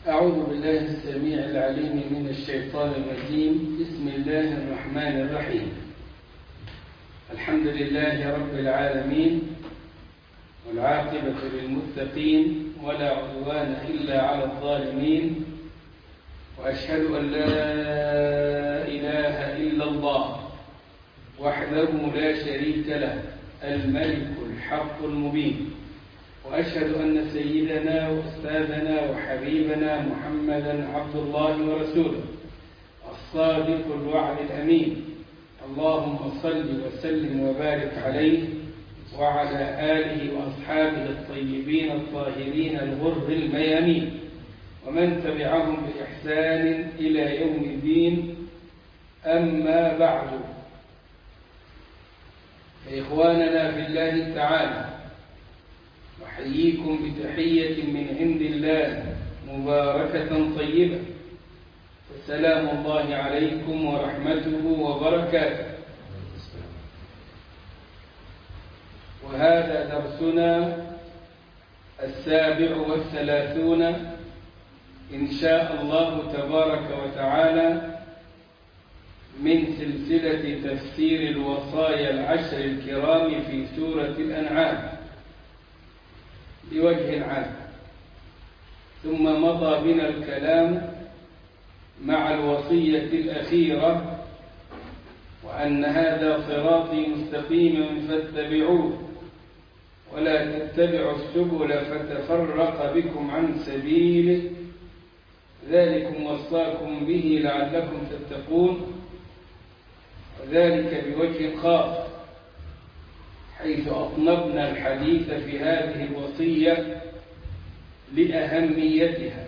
أعوذ بالله السميع العليم من الشيطان الرجيم بسم الله الرحمن الرحيم الحمد لله رب العالمين والعاقبة للمتقين ولا عدوان إلا على الظالمين وأشهد أن لا إله إلا الله وحده لا شريك له الملك الحق المبين وأشهد أن سيدنا وأستاذنا وحبيبنا محمدا عبد الله ورسوله الصادق الوعد الأمين اللهم صل وسلم وبارك عليه وعلى آله وأصحابه الطيبين الطاهرين الغر الميامين ومن تبعهم بإحسان إلى يوم الدين أما بعد فإخواننا في الله تعالى أحييكم بتحية من عند الله مباركة طيبة السلام الله عليكم ورحمته وبركاته وهذا درسنا السابع والثلاثون إن شاء الله تبارك وتعالى من سلسلة تفسير الوصايا العشر الكرام في سورة الأنعام بوجه عام ثم مضى بنا الكلام مع الوصية الأخيرة وأن هذا صراطي مستقيما فاتبعوه ولا تتبعوا السبل فتفرق بكم عن سبيله ذلكم وصاكم به لعلكم تتقون وذلك بوجه خاص حيث أطنبنا الحديث في هذه الوصية لأهميتها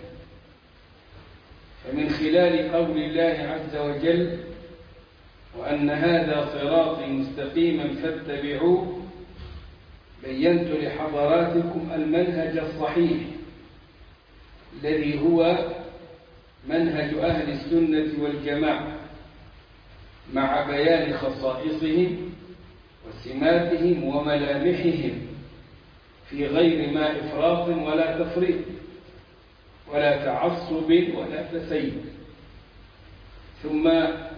فمن خلال قول الله عز وجل وأن هذا صراطي مستقيما فاتبعوه بينت لحضراتكم المنهج الصحيح الذي هو منهج أهل السنة والجماعة مع بيان خصائصهم وسماتهم وملامحهم في غير ما إفراط ولا تفريط ولا تعصب ولا تسيب ثم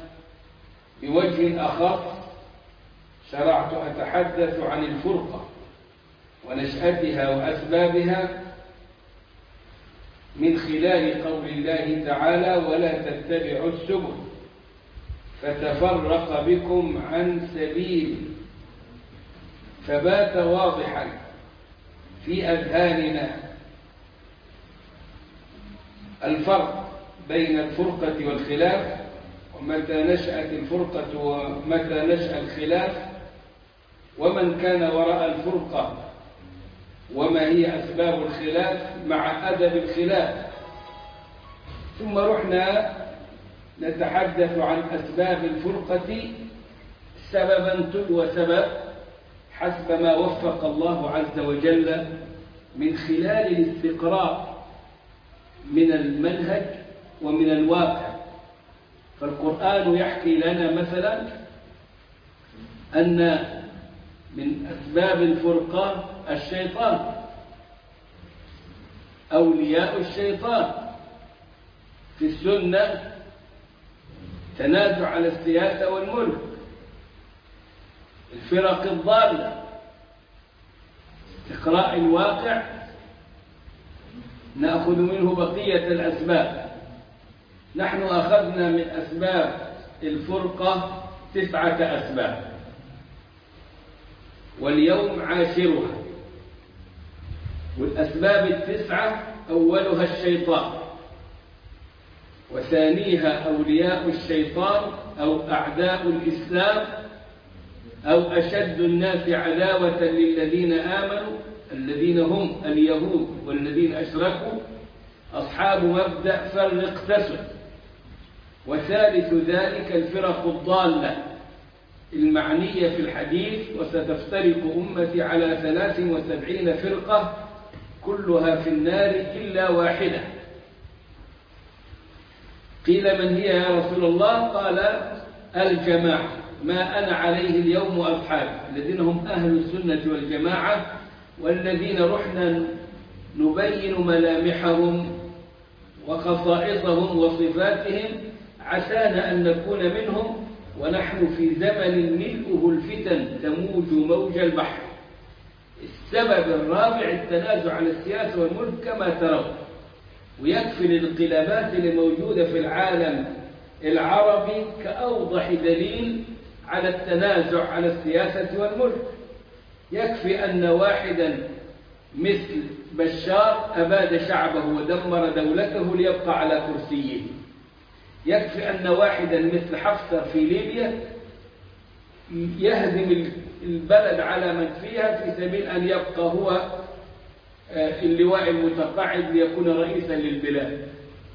بوجه أخص شرعت أتحدث عن الفرقة ونشأتها وأسبابها من خلال قول الله تعالى ولا تتبعوا السبل فتفرق بكم عن سبيل فبات واضحا في أذهاننا الفرق بين الفرقة والخلاف ومتى نشأت الفرقة ومتى نشأ الخلاف ومن كان وراء الفرقة وما هي أسباب الخلاف مع أدب الخلاف ثم رحنا نتحدث عن أسباب الفرقة سببا تلو سبب حسب ما وفق الله عز وجل من خلال الاستقراء من المنهج ومن الواقع فالقرآن يحكي لنا مثلا أن من أسباب الفرقة الشيطان أولياء الشيطان في السنة تنازع على السياسة والملك الفرق الضالة استقراء الواقع نأخذ منه بقية الأسباب نحن أخذنا من أسباب الفرقة تسعة أسباب واليوم عاشرها والأسباب التسعة أولها الشيطان وثانيها أولياء الشيطان أو أعداء الإسلام أو أشد الناس عداوة للذين آمنوا الذين هم اليهود والذين أشركوا أصحاب مبدأ فرق تسد وثالث ذلك الفرق الضالة المعنية في الحديث وستفترق أمتي على ثلاث وسبعين فرقة كلها في النار إلا واحدة قيل من هي يا رسول الله قال الجماعة ما أنا عليه اليوم وأصحابي الذين هم أهل السنة والجماعة والذين رحنا نبين ملامحهم وخصائصهم وصفاتهم عسانا أن نكون منهم ونحن في زمن ملؤه الفتن تموج موج البحر السبب الرابع التنازع على السياسة والملك كما ترون ويكفي الانقلابات اللي موجودة في العالم العربي كأوضح دليل على التنازع على السياسة والملك يكفي أن واحدا مثل بشار أباد شعبه ودمر دولته ليبقى على كرسيه يكفي أن واحدا مثل حفتر في ليبيا يهدم البلد على من فيها في سبيل أن يبقى هو اللواء المتقاعد ليكون رئيسا للبلاد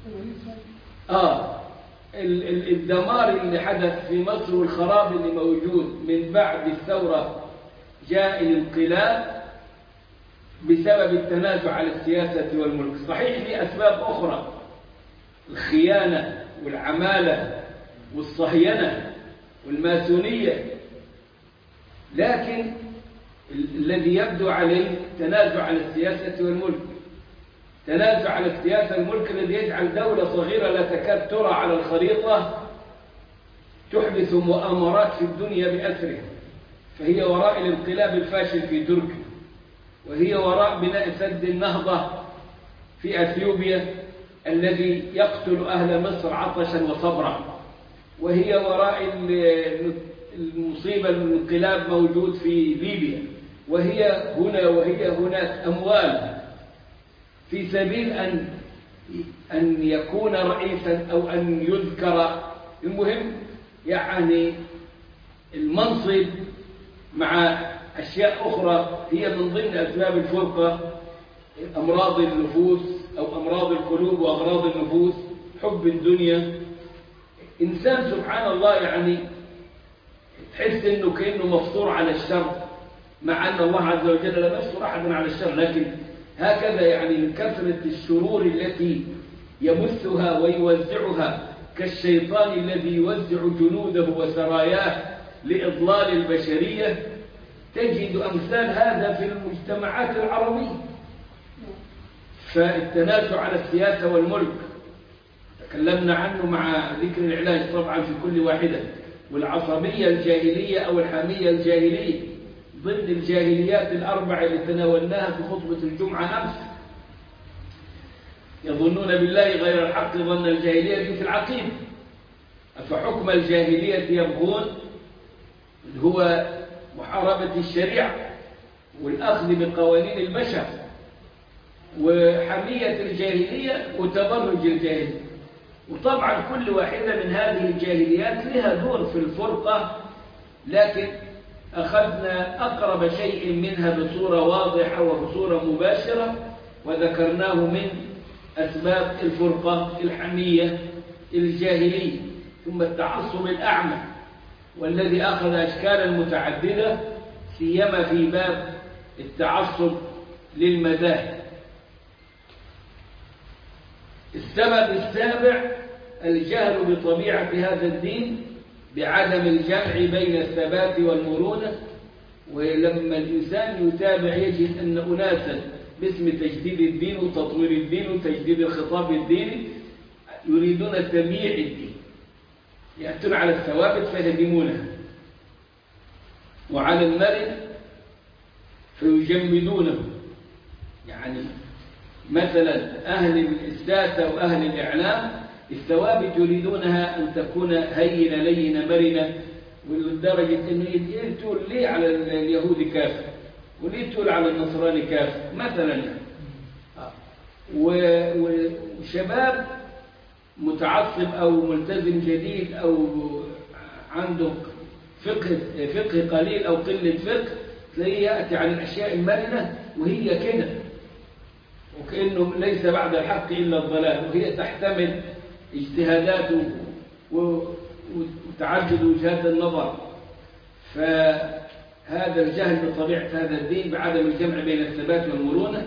آه الدمار اللي حدث في مصر والخراب اللي موجود من بعد الثورة جاء الانقلاب بسبب التنازع على السياسة والملك صحيح في أسباب أخرى الخيانة والعمالة والصهينة والماسونية لكن الذي يبدو عليه تنازع على السياسة والملك تنازع على السياسة والملك الذي يجعل دولة صغيرة لا تكاد ترى على الخريطة تحدث مؤامرات في الدنيا بأسرها فهي وراء الانقلاب الفاشل في تركيا وهي وراء بناء سد النهضة في أثيوبيا الذي يقتل أهل مصر عطشا وصبرا وهي وراء المصيبة الانقلاب موجود في ليبيا وهي هنا وهي هناك أموال في سبيل أن أن يكون رئيسا أو أن يذكر المهم يعني المنصب مع أشياء أخرى هي من ضمن أسباب الفرقة أمراض النفوس أو أمراض القلوب وأغراض النفوس حب الدنيا إنسان سبحان الله يعني تحس إنه كأنه مفطور على الشر مع أن الله عز وجل لا يفطر أحدا على الشر لكن هكذا يعني من كثرة الشرور التي يبثها ويوزعها كالشيطان الذي يوزع جنوده وسراياه لإضلال البشرية تجد أمثال هذا في المجتمعات العربية فالتنازع على السياسة والملك تكلمنا عنه مع ذكر العلاج طبعا في كل واحدة والعصبية الجاهلية أو الحامية الجاهلية ضمن الجاهليات الأربع اللي تناولناها في خطبة الجمعة أمس يظنون بالله غير الحق ظن الجاهلية في العقيدة أفحكم الجاهلية يبغون هو محاربة الشريعة والأخذ بقوانين البشر وحمية الجاهلية وتبرج الجاهلية وطبعا كل واحدة من هذه الجاهليات لها دور في الفرقة لكن أخذنا أقرب شيء منها بصورة واضحة وبصورة مباشرة وذكرناه من أسباب الفرقة الحمية الجاهلية ثم التعصب الأعمى والذي أخذ أشكالا متعددة سيما في باب التعصب للمذاهب السبب السابع الجهل بطبيعة هذا الدين بعدم الجمع بين الثبات والمرونة ولما الإنسان يتابع يجد أن أناسا باسم تجديد الدين وتطوير الدين وتجديد الخطاب الديني يريدون تبييع الدين يأتون على الثوابت فيهدمونها وعلى المرء فيجمدونه يعني مثلا أهل الساسة وأهل الإعلام الثوابت يريدونها أن تكون هينة لينة مرنة ولدرجة أنه تقول ليه على اليهود كافر وليه تقول على النصراني كافر مثلا وشباب متعصب أو ملتزم جديد أو عنده فقه, فقه قليل أو قلة فقه تلاقيه يأتي عن الأشياء المرنة وهي كده وكأنه ليس بعد الحق إلا الضلال وهي تحتمل اجتهادات وتعدد وجهات النظر فهذا الجهل بطبيعة هذا الدين بعدم الجمع بين الثبات والمرونة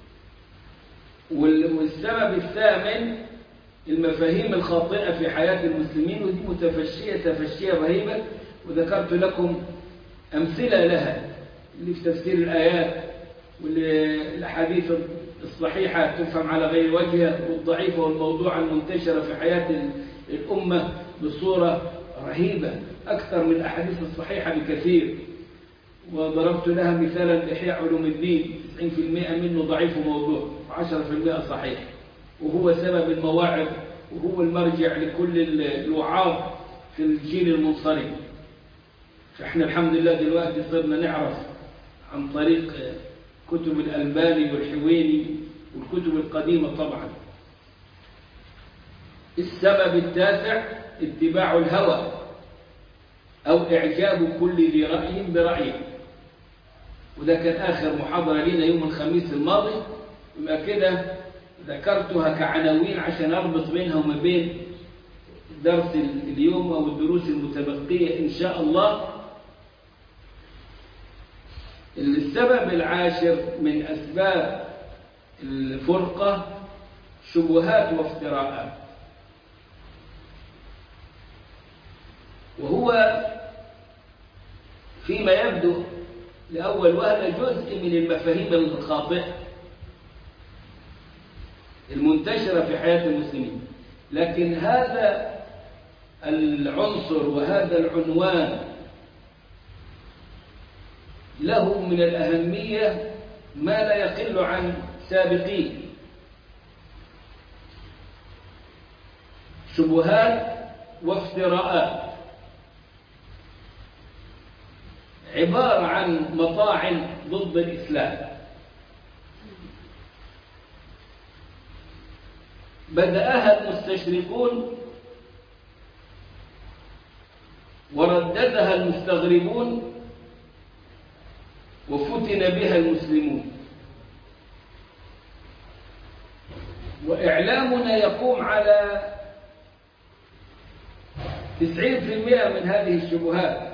والسبب الثامن المفاهيم الخاطئة في حياة المسلمين ودي متفشية تفشية رهيبة وذكرت لكم أمثلة لها اللي في تفسير الآيات والأحاديث الصحيحة تفهم على غير وجهها والضعيفة والموضوع المنتشرة في حياة الأمة بصورة رهيبة أكثر من الأحاديث الصحيحة بكثير وضربت لها مثالا لإحياء علوم الدين 90% منه ضعيف وموضوع و10% صحيح وهو سبب المواعظ وهو المرجع لكل الوعاظ في الجيل المنصرم فإحنا الحمد لله دلوقتي صرنا نعرف عن طريق كتب الألباني والحويني والكتب القديمة طبعا السبب التاسع اتباع الهوى أو إعجاب كل ذي رأي برأيه وده كان آخر محاضرة لنا يوم الخميس الماضي يبقى كده ذكرتها كعناوين عشان أربط بينها وما بين درس اليوم أو الدروس المتبقية إن شاء الله السبب العاشر من أسباب الفرقة شبهات وافتراءات وهو فيما يبدو لأول وهلة جزء من المفاهيم الخاطئة المنتشرة في حياة المسلمين لكن هذا العنصر وهذا العنوان له من الأهمية ما لا يقل عن سابقيه شبهات وافتراءات عبارة عن مطاعن ضد الإسلام بدأها المستشرقون ورددها المستغربون وفتن بها المسلمون وإعلامنا يقوم على 90% من هذه الشبهات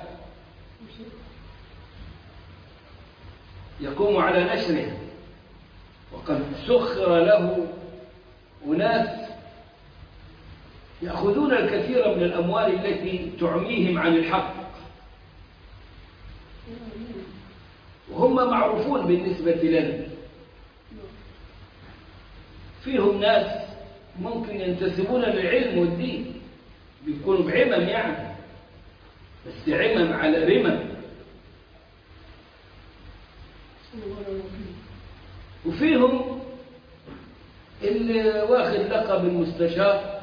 يقوم على نشرها وقد سخر له أناس يأخذون الكثير من الأموال التي تعميهم عن الحق وهم معروفون بالنسبة لنا فيهم ناس ممكن ينتسبون للعلم والدين بيكونوا بعمم يعني بس عمم على رمم وفيهم اللي واخد لقب المستشار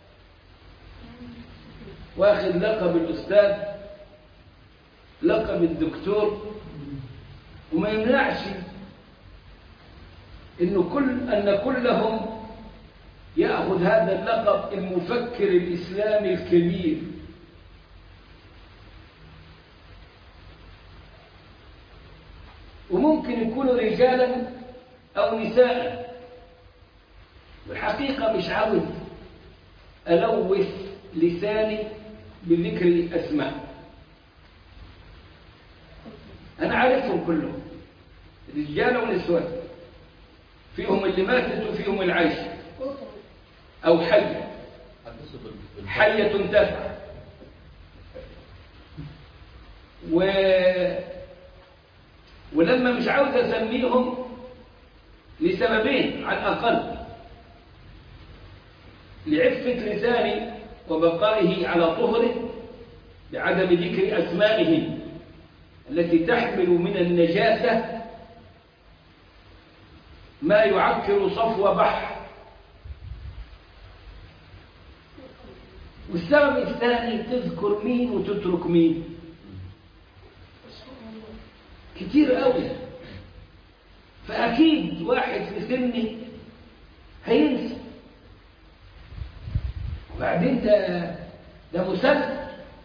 واخد لقب الأستاذ لقب الدكتور وما يمنعش إنه كل أن كلهم يأخذ هذا اللقب المفكر الإسلامي الكبير وممكن يكونوا رجالا أو نساء والحقيقة مش عاوز ألوث لساني بذكر أسماء أنا عارفهم كلهم رجال ونسوان فيهم اللي ماتت وفيهم العيش أو حية حية تنتفع و... ولما مش عاوز أسميهم لسببين على الأقل لعفة لساني وبقائه على طهره بعدم ذكر أسمائهم التي تحمل من النجاسة ما يعكر صفو بحر والسبب الثاني تذكر مين وتترك مين كتير قوي فأكيد واحد في سني هينسى وبعدين ده ده مسلسل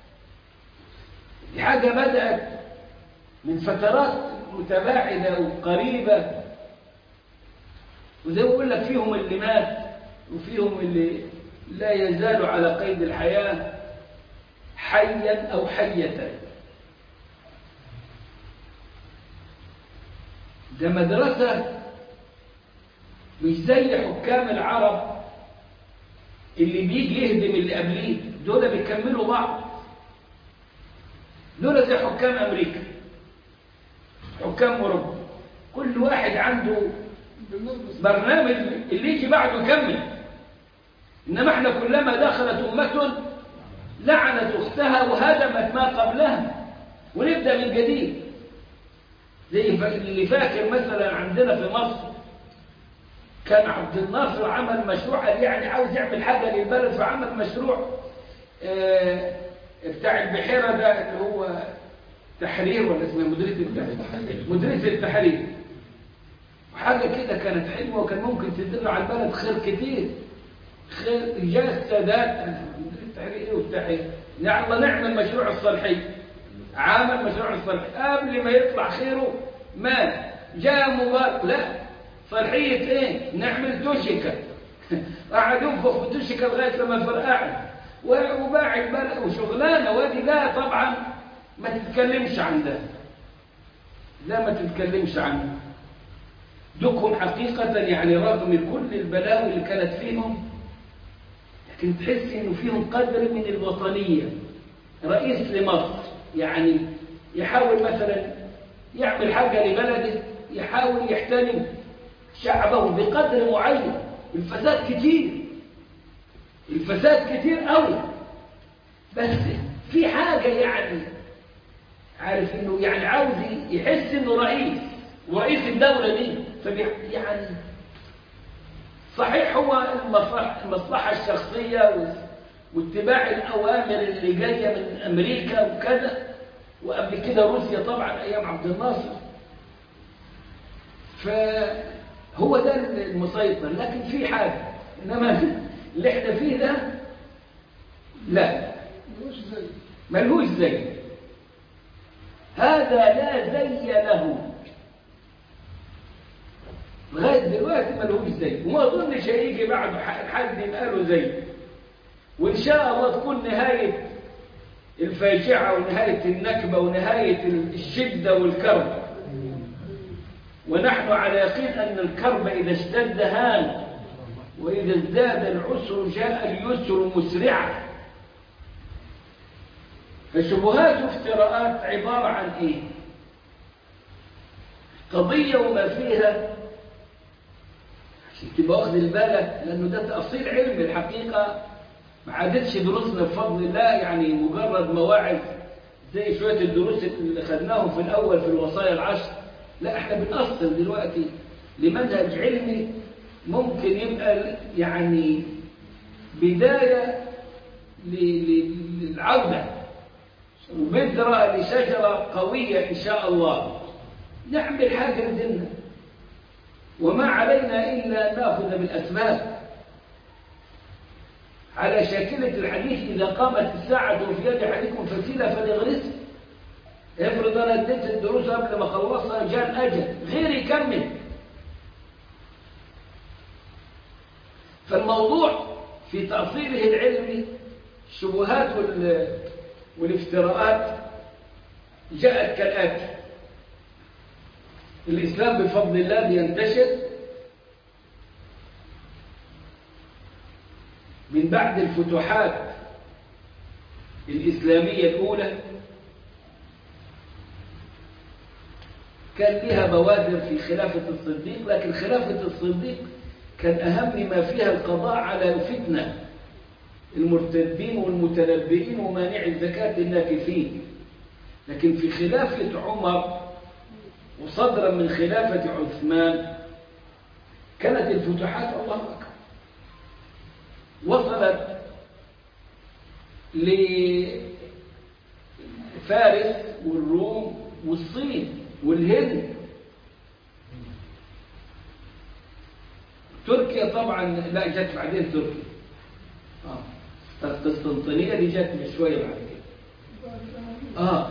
دي حاجة بدأت من فترات متباعدة وقريبة وزي ما بقول لك فيهم اللي مات وفيهم اللي لا يزال على قيد الحياة حيا أو حية ده مدرسة مش زي حكام العرب اللي بيجي يهدم اللي قبليه دول بيكملوا بعض دول زي حكام أمريكا حكام أوروبا كل واحد عنده برنامج اللي يجي بعده يكمل إنما احنا كلما دخلت أمة لعنت أختها وهدمت ما قبلها ونبدأ من جديد زي اللي فاكر مثلا عندنا في مصر كان عبد الناصر عمل مشروع يعني عاوز يعمل حاجة للبلد فعمل مشروع اه بتاع البحيرة ده اللي هو تحرير ولا اسمها مديرية التحرير مديرية التحرير وحاجة كده كانت حلوة وكان ممكن تدل على البلد خير كتير خير جاء السادات مديرية التحرير والتحرير الله نعمل مشروع الصالحي عامل مشروع الصالحي قبل ما يطلع خيره مات جاء مبارك لا صالحية ايه نعمل توشكة قعد ينفخ في توشكة لغاية لما فرقعت وباع البلد وشغلانة وادي لا طبعا ما تتكلمش عن ده لا ما تتكلمش عنه دكهم حقيقة يعني رغم كل البلاوي اللي كانت فيهم لكن تحس انه فيهم قدر من الوطنية رئيس لمصر يعني يحاول مثلا يعمل حاجة لبلده يحاول يحترم شعبه بقدر معين الفساد كتير الفساد كتير قوي بس في حاجة يعني عارف انه يعني عاوز يحس انه رئيس ورئيس الدولة دي فبي يعني صحيح هو المصلحة, المصلحة الشخصية واتباع الأوامر اللي جاية من أمريكا وكذا وقبل كده روسيا طبعا أيام عبد الناصر فهو ده المسيطر لكن في حاجة إنما اللي احنا فيه ده لا ملهوش زي هذا لا زي له لغاية دلوقتي ملهوش زي وما أظنش هيجي بعد حد يبقى له زي وإن شاء الله تكون نهاية الفاجعة ونهاية النكبة ونهاية الشدة والكرب ونحن على يقين أن الكرب إذا اشتد هان وإذا ازداد العسر جاء اليسر مسرعا فالشبهات وافتراءات عبارة عن إيه قضية وما فيها عشان تبقى واخد بالك لأنه ده تأصيل علم الحقيقة ما عادتش دروسنا بفضل الله يعني مجرد مواعظ زي شوية الدروس اللي خدناهم في الأول في الوصايا العشر لا احنا بنأصل دلوقتي لمنهج علمي ممكن يبقى يعني بداية للعودة وبذرة لشجرة قوية إن شاء الله نعمل حاجة لدينا وما علينا إلا أن نأخذ بالأسباب على شاكلة الحديث إذا قامت الساعة وفي يد أحدكم فسيلة فليغرسها افرض أنا اديت الدروس قبل ما خلصها جاء الأجل غير يكمل فالموضوع في تأصيله العلمي الشبهات والافتراءات جاءت كالآتي الإسلام بفضل الله بينتشر من بعد الفتوحات الإسلامية الأولى كان لها بوادر في خلافة الصديق لكن خلافة الصديق كان أهم ما فيها القضاء على الفتنة المرتدين والمتنبئين ومانع الزكاة الناكفين لكن في خلافة عمر وصدرا من خلافة عثمان كانت الفتوحات الله أكبر وصلت لفارس والروم والصين والهند تركيا طبعا لا جت بعدين تركيا اه القسطنطينية دي جت بشوية بعد كده اه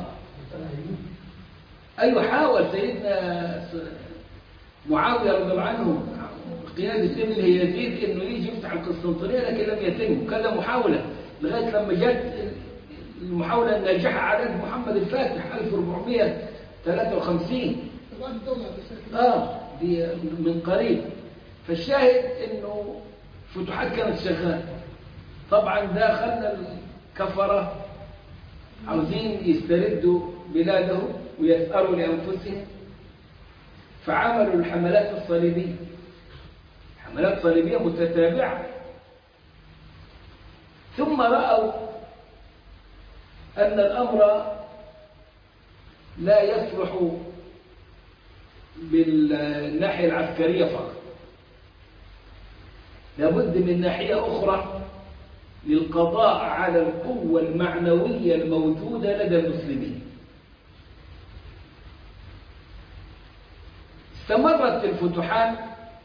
ايوه حاول سيدنا معاوية رضي الله عنه قيادة ابن يزيد انه يجي يفتح القسطنطينية لكن لم يتم كذا محاولة لغاية لما جت المحاولة الناجحة على محمد الفاتح 1453 اه دي من قريب فالشاهد انه فتوحات كانت شغاله طبعا ده خلى الكفره عاوزين يستردوا بلاده ويسأروا لأنفسهم فعملوا الحملات الصليبية حملات صليبية متتابعة ثم رأوا أن الأمر لا يصلح بالناحية العسكرية فقط لابد من ناحية أخرى للقضاء على القوة المعنوية الموجودة لدى المسلمين استمرت الفتوحات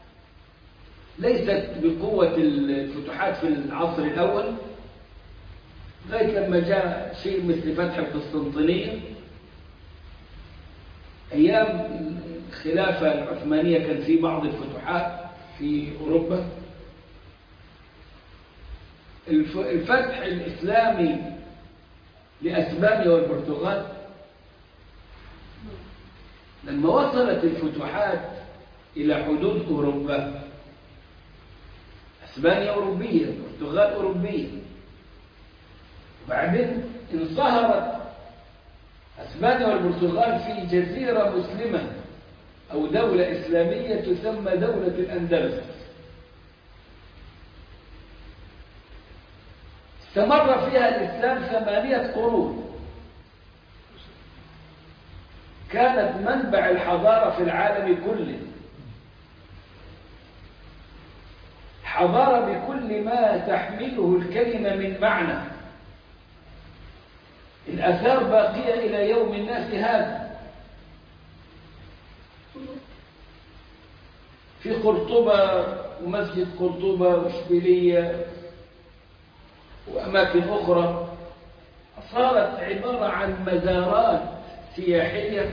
ليست بقوة الفتوحات في العصر الأول لغاية لما جاء شيء مثل فتح القسطنطينية أيام الخلافة العثمانية كان في بعض الفتوحات في أوروبا الفتح الإسلامي لأسبانيا والبرتغال لما وصلت الفتوحات إلى حدود أوروبا أسبانيا أوروبية البرتغال أوروبية وبعدين انصهرت أسبانيا والبرتغال في جزيرة مسلمة أو دولة إسلامية تسمى دولة الأندلس استمر فيها الإسلام ثمانية قرون كانت منبع الحضارة في العالم كله حضارة بكل ما تحمله الكلمة من معنى الأثار باقية إلى يوم الناس هذا في قرطبة ومسجد قرطبة واشبيلية وأماكن أخرى صارت عبارة عن مزارات سياحية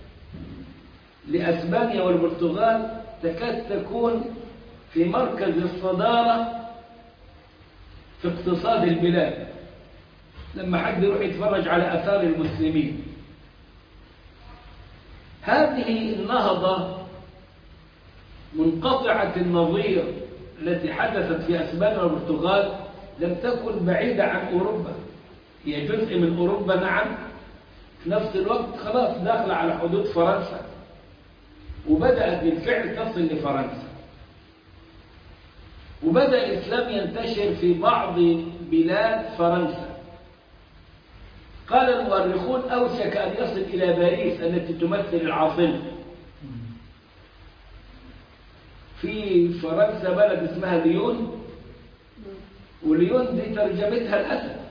لأسبانيا والبرتغال تكاد تكون في مركز الصدارة في اقتصاد البلاد لما حد يروح يتفرج على أثار المسلمين هذه النهضة منقطعة النظير التي حدثت في أسبانيا والبرتغال لم تكن بعيدة عن أوروبا هي جزء من أوروبا نعم في نفس الوقت خلاص داخلة على حدود فرنسا وبدأت بالفعل تصل لفرنسا وبدأ الإسلام ينتشر في بعض بلاد فرنسا قال المؤرخون أوشك أن يصل إلى باريس التي تمثل العاصمة في فرنسا بلد اسمها ليون وليون دي ترجمتها الأسد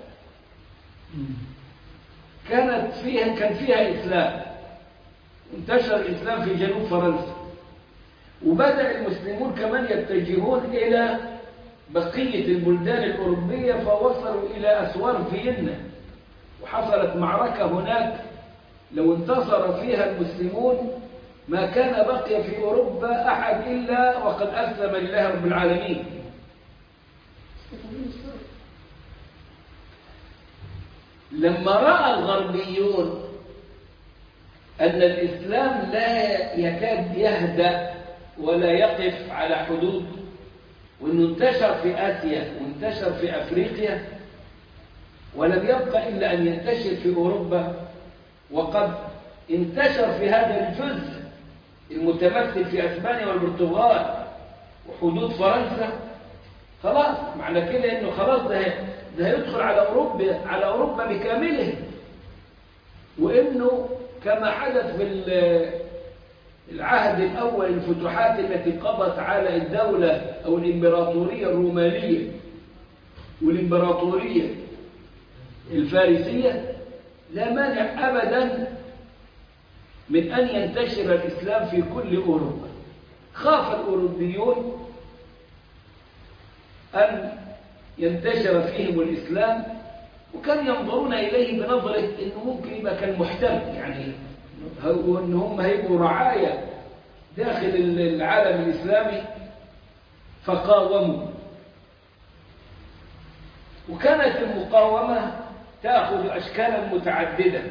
كانت فيها كان فيها إسلام انتشر الإسلام في جنوب فرنسا وبدأ المسلمون كمان يتجهون إلى بقية البلدان الأوروبية فوصلوا إلى أسوار فيينا وحصلت معركة هناك لو انتصر فيها المسلمون ما كان بقي في أوروبا أحد إلا وقد أسلم لله رب العالمين لما رأى الغربيون أن الإسلام لا يكاد يهدأ ولا يقف على حدود وأنه انتشر في آسيا وانتشر في أفريقيا ولم يبقى إلا أن ينتشر في أوروبا وقد انتشر في هذا الجزء المتمثل في أسبانيا والبرتغال وحدود فرنسا خلاص معنى كده انه خلاص ده ده هيدخل على اوروبا على اوروبا بكامله وانه كما حدث في العهد الاول الفتوحات التي قضت على الدوله او الامبراطوريه الرومانيه والامبراطوريه الفارسيه لا مانع ابدا من ان ينتشر الاسلام في كل اوروبا خاف الاوروبيون أن ينتشر فيهم الإسلام وكان ينظرون إليه بنظرة أنه ممكن يبقى كان محتل يعني وأن هم هيبقوا رعاية داخل العالم الإسلامي فقاوموا وكانت المقاومة تأخذ أشكالا متعددة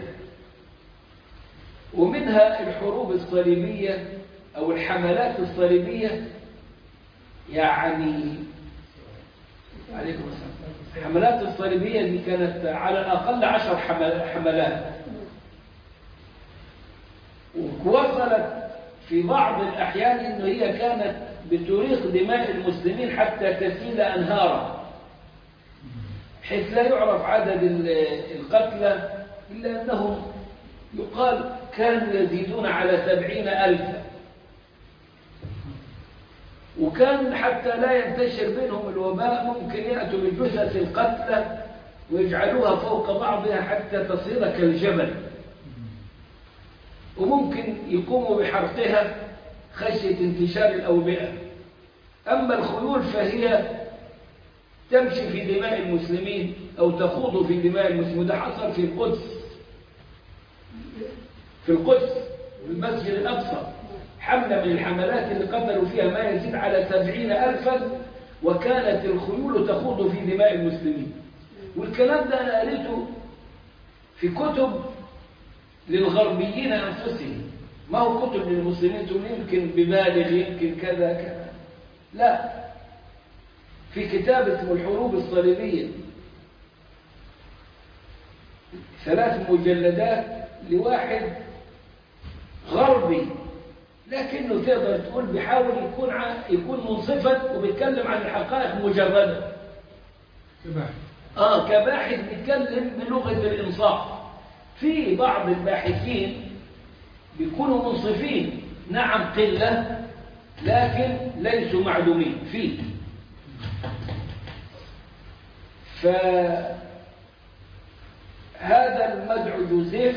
ومنها الحروب الصليبية أو الحملات الصليبية يعني عليكم السلام الحملات الصليبية دي كانت على الأقل عشر حملات ووصلت في بعض الأحيان إنه هي كانت بتريق دماء المسلمين حتى تسيل أنهارا حيث لا يعرف عدد القتلى إلا أنهم يقال كانوا يزيدون على سبعين ألفا وكان حتى لا ينتشر بينهم الوباء ممكن يأتوا بجثث القتلى ويجعلوها فوق بعضها حتى تصير كالجبل وممكن يقوموا بحرقها خشية انتشار الأوبئة أما الخيول فهي تمشي في دماء المسلمين أو تخوض في دماء المسلمين ده حصل في القدس في القدس والمسجد الأقصى حملة من الحملات اللي قتلوا فيها ما يزيد على سبعين ألفا وكانت الخيول تخوض في دماء المسلمين والكلام ده أنا قريته في كتب للغربيين أنفسهم ما هو كتب للمسلمين تقول يمكن ببالغ يمكن كذا كذا لا في كتاب اسمه الحروب الصليبية ثلاث مجلدات لواحد غربي لكنه تقدر تقول بيحاول يكون ع... يكون منصفا وبيتكلم عن الحقائق مجرده كباحث اه كباحث بيتكلم بلغه الانصاف في بعض الباحثين بيكونوا منصفين نعم قله لكن ليسوا معدومين فيه فهذا المدعو جوزيف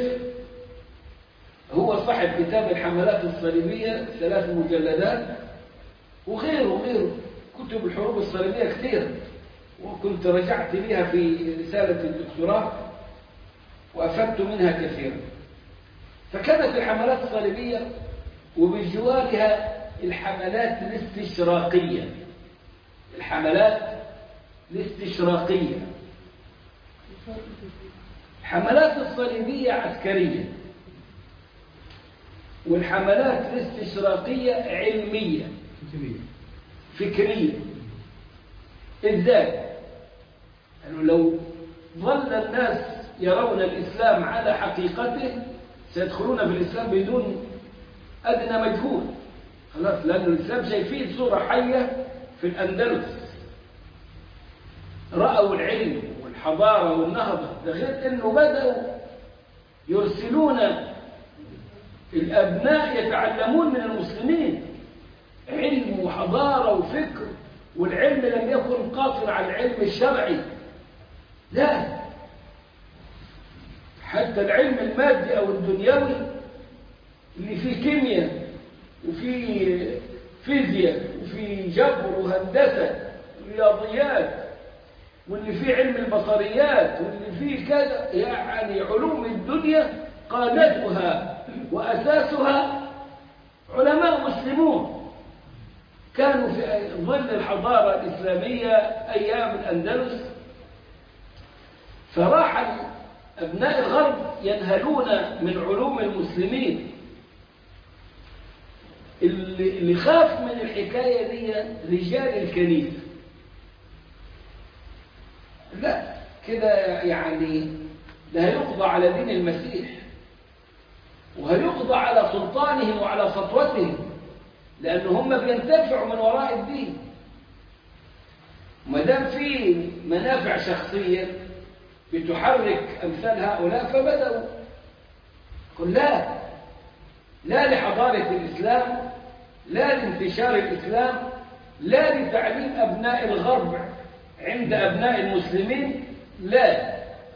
هو صاحب كتاب الحملات الصليبية ثلاث مجلدات وغيره وغيره كتب الحروب الصليبية كثير وكنت رجعت بها في رسالة الدكتوراه وأفدت منها كثيرا فكانت الحملات الصليبية وبجوارها الحملات الاستشراقية الحملات الاستشراقية الحملات الصليبية عسكرية والحملات الاستشراقية علمية كتير فكرية ازاي يعني لو ظل الناس يرون الإسلام على حقيقته سيدخلون في الإسلام بدون أدنى مجهود خلاص لأن الإسلام شايفين صورة حية في الأندلس رأوا العلم والحضارة والنهضة ده غير أنه بدأوا يرسلون الأبناء يتعلمون من المسلمين علم وحضارة وفكر والعلم لم يكن قاصر على العلم الشرعي لا حتى العلم المادي أو الدنيوي اللي فيه كيمياء وفيه فيزياء وفيه جبر وهندسة ورياضيات واللي فيه علم البصريات واللي فيه كذا يعني علوم الدنيا قادتها وأساسها علماء مسلمون كانوا في ظل الحضارة الإسلامية أيام الأندلس فراح أبناء الغرب ينهلون من علوم المسلمين اللي اللي خاف من الحكاية دي رجال الكنيسة لا كده يعني ده هيقضى على دين المسيح وهيقضى على سلطانهم وعلى سطوتهم لأن هم بينتفعوا من وراء الدين ما دام في منافع شخصية بتحرك أمثال هؤلاء فبدأوا قل لا لا لحضارة الإسلام لا لانتشار الإسلام لا لتعليم أبناء الغرب عند أبناء المسلمين لا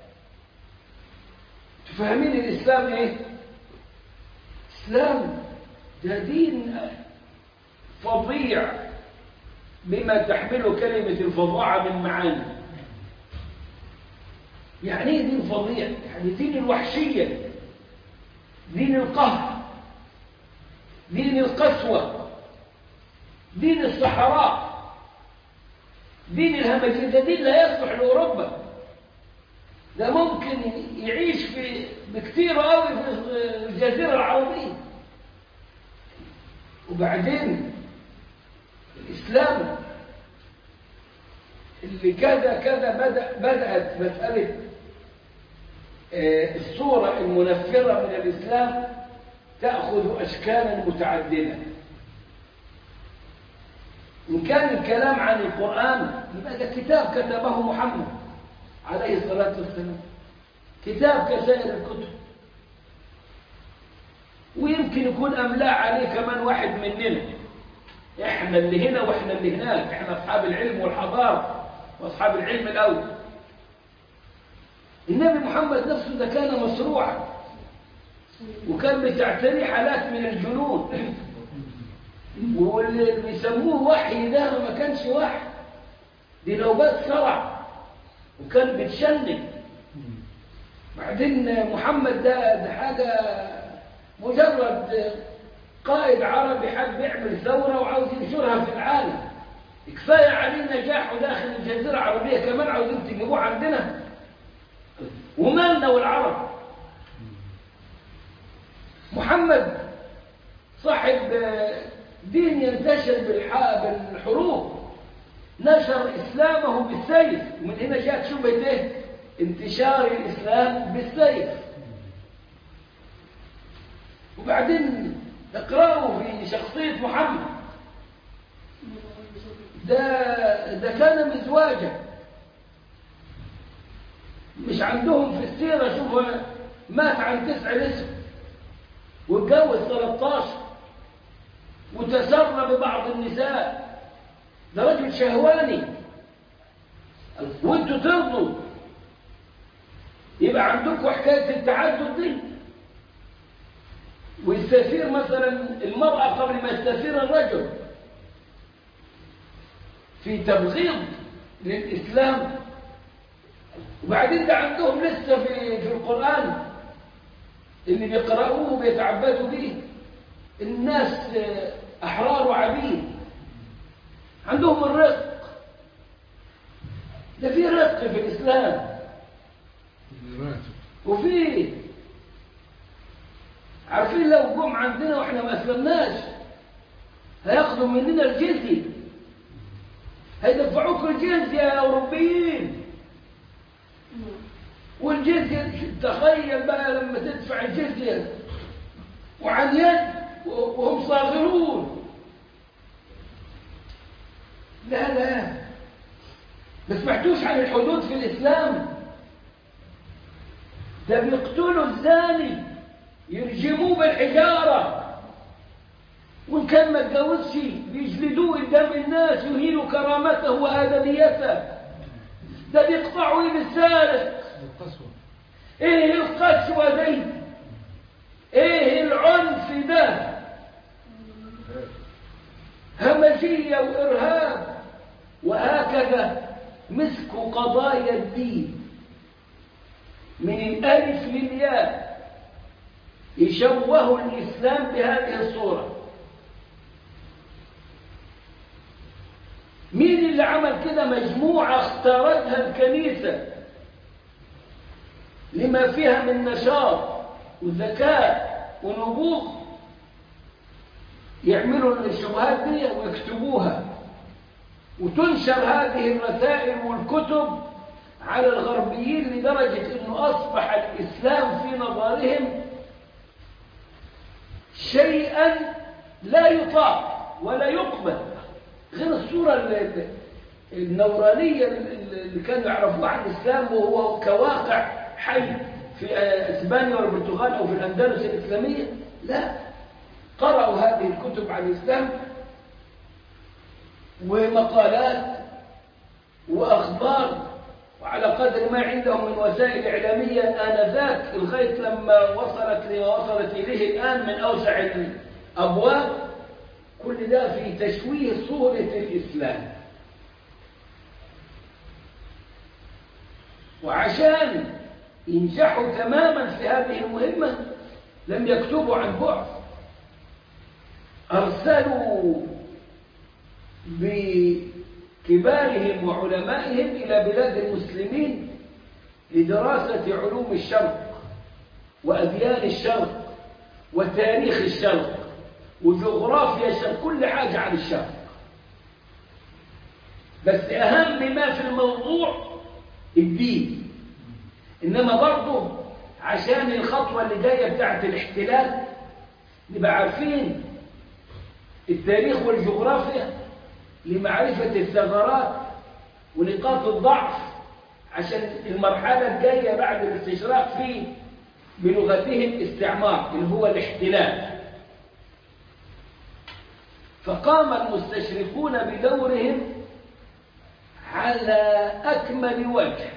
تفهمين الإسلام إيه؟ الإسلام ده دين فظيع بما تحمله كلمة الفظاعة من معاني يعني ايه دين فظيع يعني دين الوحشية دين القهر دين القسوة دين الصحراء دين الهمجية ده دين لا يصلح لأوروبا ده ممكن يعيش في بكتير قوي في الجزيرة العربية وبعدين الإسلام اللي كذا كذا بدأ بدأت مسألة الصورة المنفرة من الإسلام تأخذ أشكالا متعددة إن كان الكلام عن القرآن يبقى ده كتاب كتبه محمد عليه الصلاة والسلام كتاب كسائر الكتب ويمكن يكون أملاء عليه كمان واحد مننا إحنا اللي هنا وإحنا اللي هناك إحنا أصحاب العلم والحضارة وأصحاب العلم الأول النبي محمد نفسه ده كان مصروعا وكان بتعتري حالات من الجنون واللي بيسموه وحي ده ما كانش وحي دي نوبات صرع وكان بتشنج بعدين محمد ده ده حاجة مجرد قائد عربي حب يعمل ثورة وعاوز ينشرها في العالم كفاية عليه نجاحه داخل الجزيرة العربية كمان عاوزين تجيبوه عندنا ومالنا والعرب محمد صاحب دين ينتشر بالحروب نشر إسلامه بالسيف ومن هنا جاءت شبهة إيه؟ انتشار الإسلام بالسيف وبعدين اقرأوا في شخصية محمد ده, ده كان مزواجا مش عندهم في السيرة شوفوا مات عن تسع نسب واتجوز 13 وتسر ببعض النساء ده رجل شهواني وانتوا ترضوا يبقى عندكم حكاية التعدد دي ويستثير مثلا المرأة قبل ما يستثير الرجل في تبغيض للإسلام وبعدين ده عندهم لسه في, في القرآن اللي بيقرأوه وبيتعبدوا به الناس أحرار وعبيد عندهم الرق ده في رق في الإسلام وفي عارفين لو جم عندنا واحنا ما اسلمناش هياخدوا مننا الجزية هيدفعوكم الجزية يا أوروبيين والجزية تخيل بقى لما تدفع الجزية وعن يد وهم صاغرون لا لا ما سمعتوش عن الحدود في الإسلام ده بيقتلوا الزاني يرجموه بالحجارة وإن كان ما اتجوزش بيجلدوه قدام الناس يهينوا كرامته وآدميته ده بيقطعوا ايد السارق ايه القسوة دي ايه العنف ده همجية وإرهاب وهكذا مسكوا قضايا الدين من الألف للياء يشوهوا الإسلام بهذه الصورة مين اللي عمل كده مجموعة اختارتها الكنيسة لما فيها من نشاط وذكاء ونبوغ يعملوا الشبهات دي ويكتبوها وتنشر هذه الرسائل والكتب على الغربيين لدرجة أنه أصبح الإسلام في نظرهم شيئا لا يطاق ولا يقبل غير الصورة النورانية اللي كانوا يعرفوها عن الإسلام وهو كواقع حي في اسبانيا والبرتغال او في الاندلس الاسلاميه لا قرأوا هذه الكتب عن الاسلام ومقالات واخبار وعلى قدر ما عندهم من وسائل اعلاميه انذاك لغايه لما وصلت لما وصلت اليه الان من اوسع الابواب كل ده في تشويه صوره الاسلام وعشان ينجحوا تماما في هذه المهمة لم يكتبوا عن بعد أرسلوا بكبارهم وعلمائهم إلى بلاد المسلمين لدراسة علوم الشرق وأديان الشرق وتاريخ الشرق وجغرافيا الشرق كل حاجة عن الشرق بس أهم ما في الموضوع الدين إنما برضه عشان الخطوة اللي جاية بتاعت الاحتلال نبقى عارفين التاريخ والجغرافيا لمعرفة الثغرات ونقاط الضعف عشان المرحلة الجاية بعد الاستشراق فيه بلغتهم استعمار اللي هو الاحتلال فقام المستشرقون بدورهم على أكمل وجه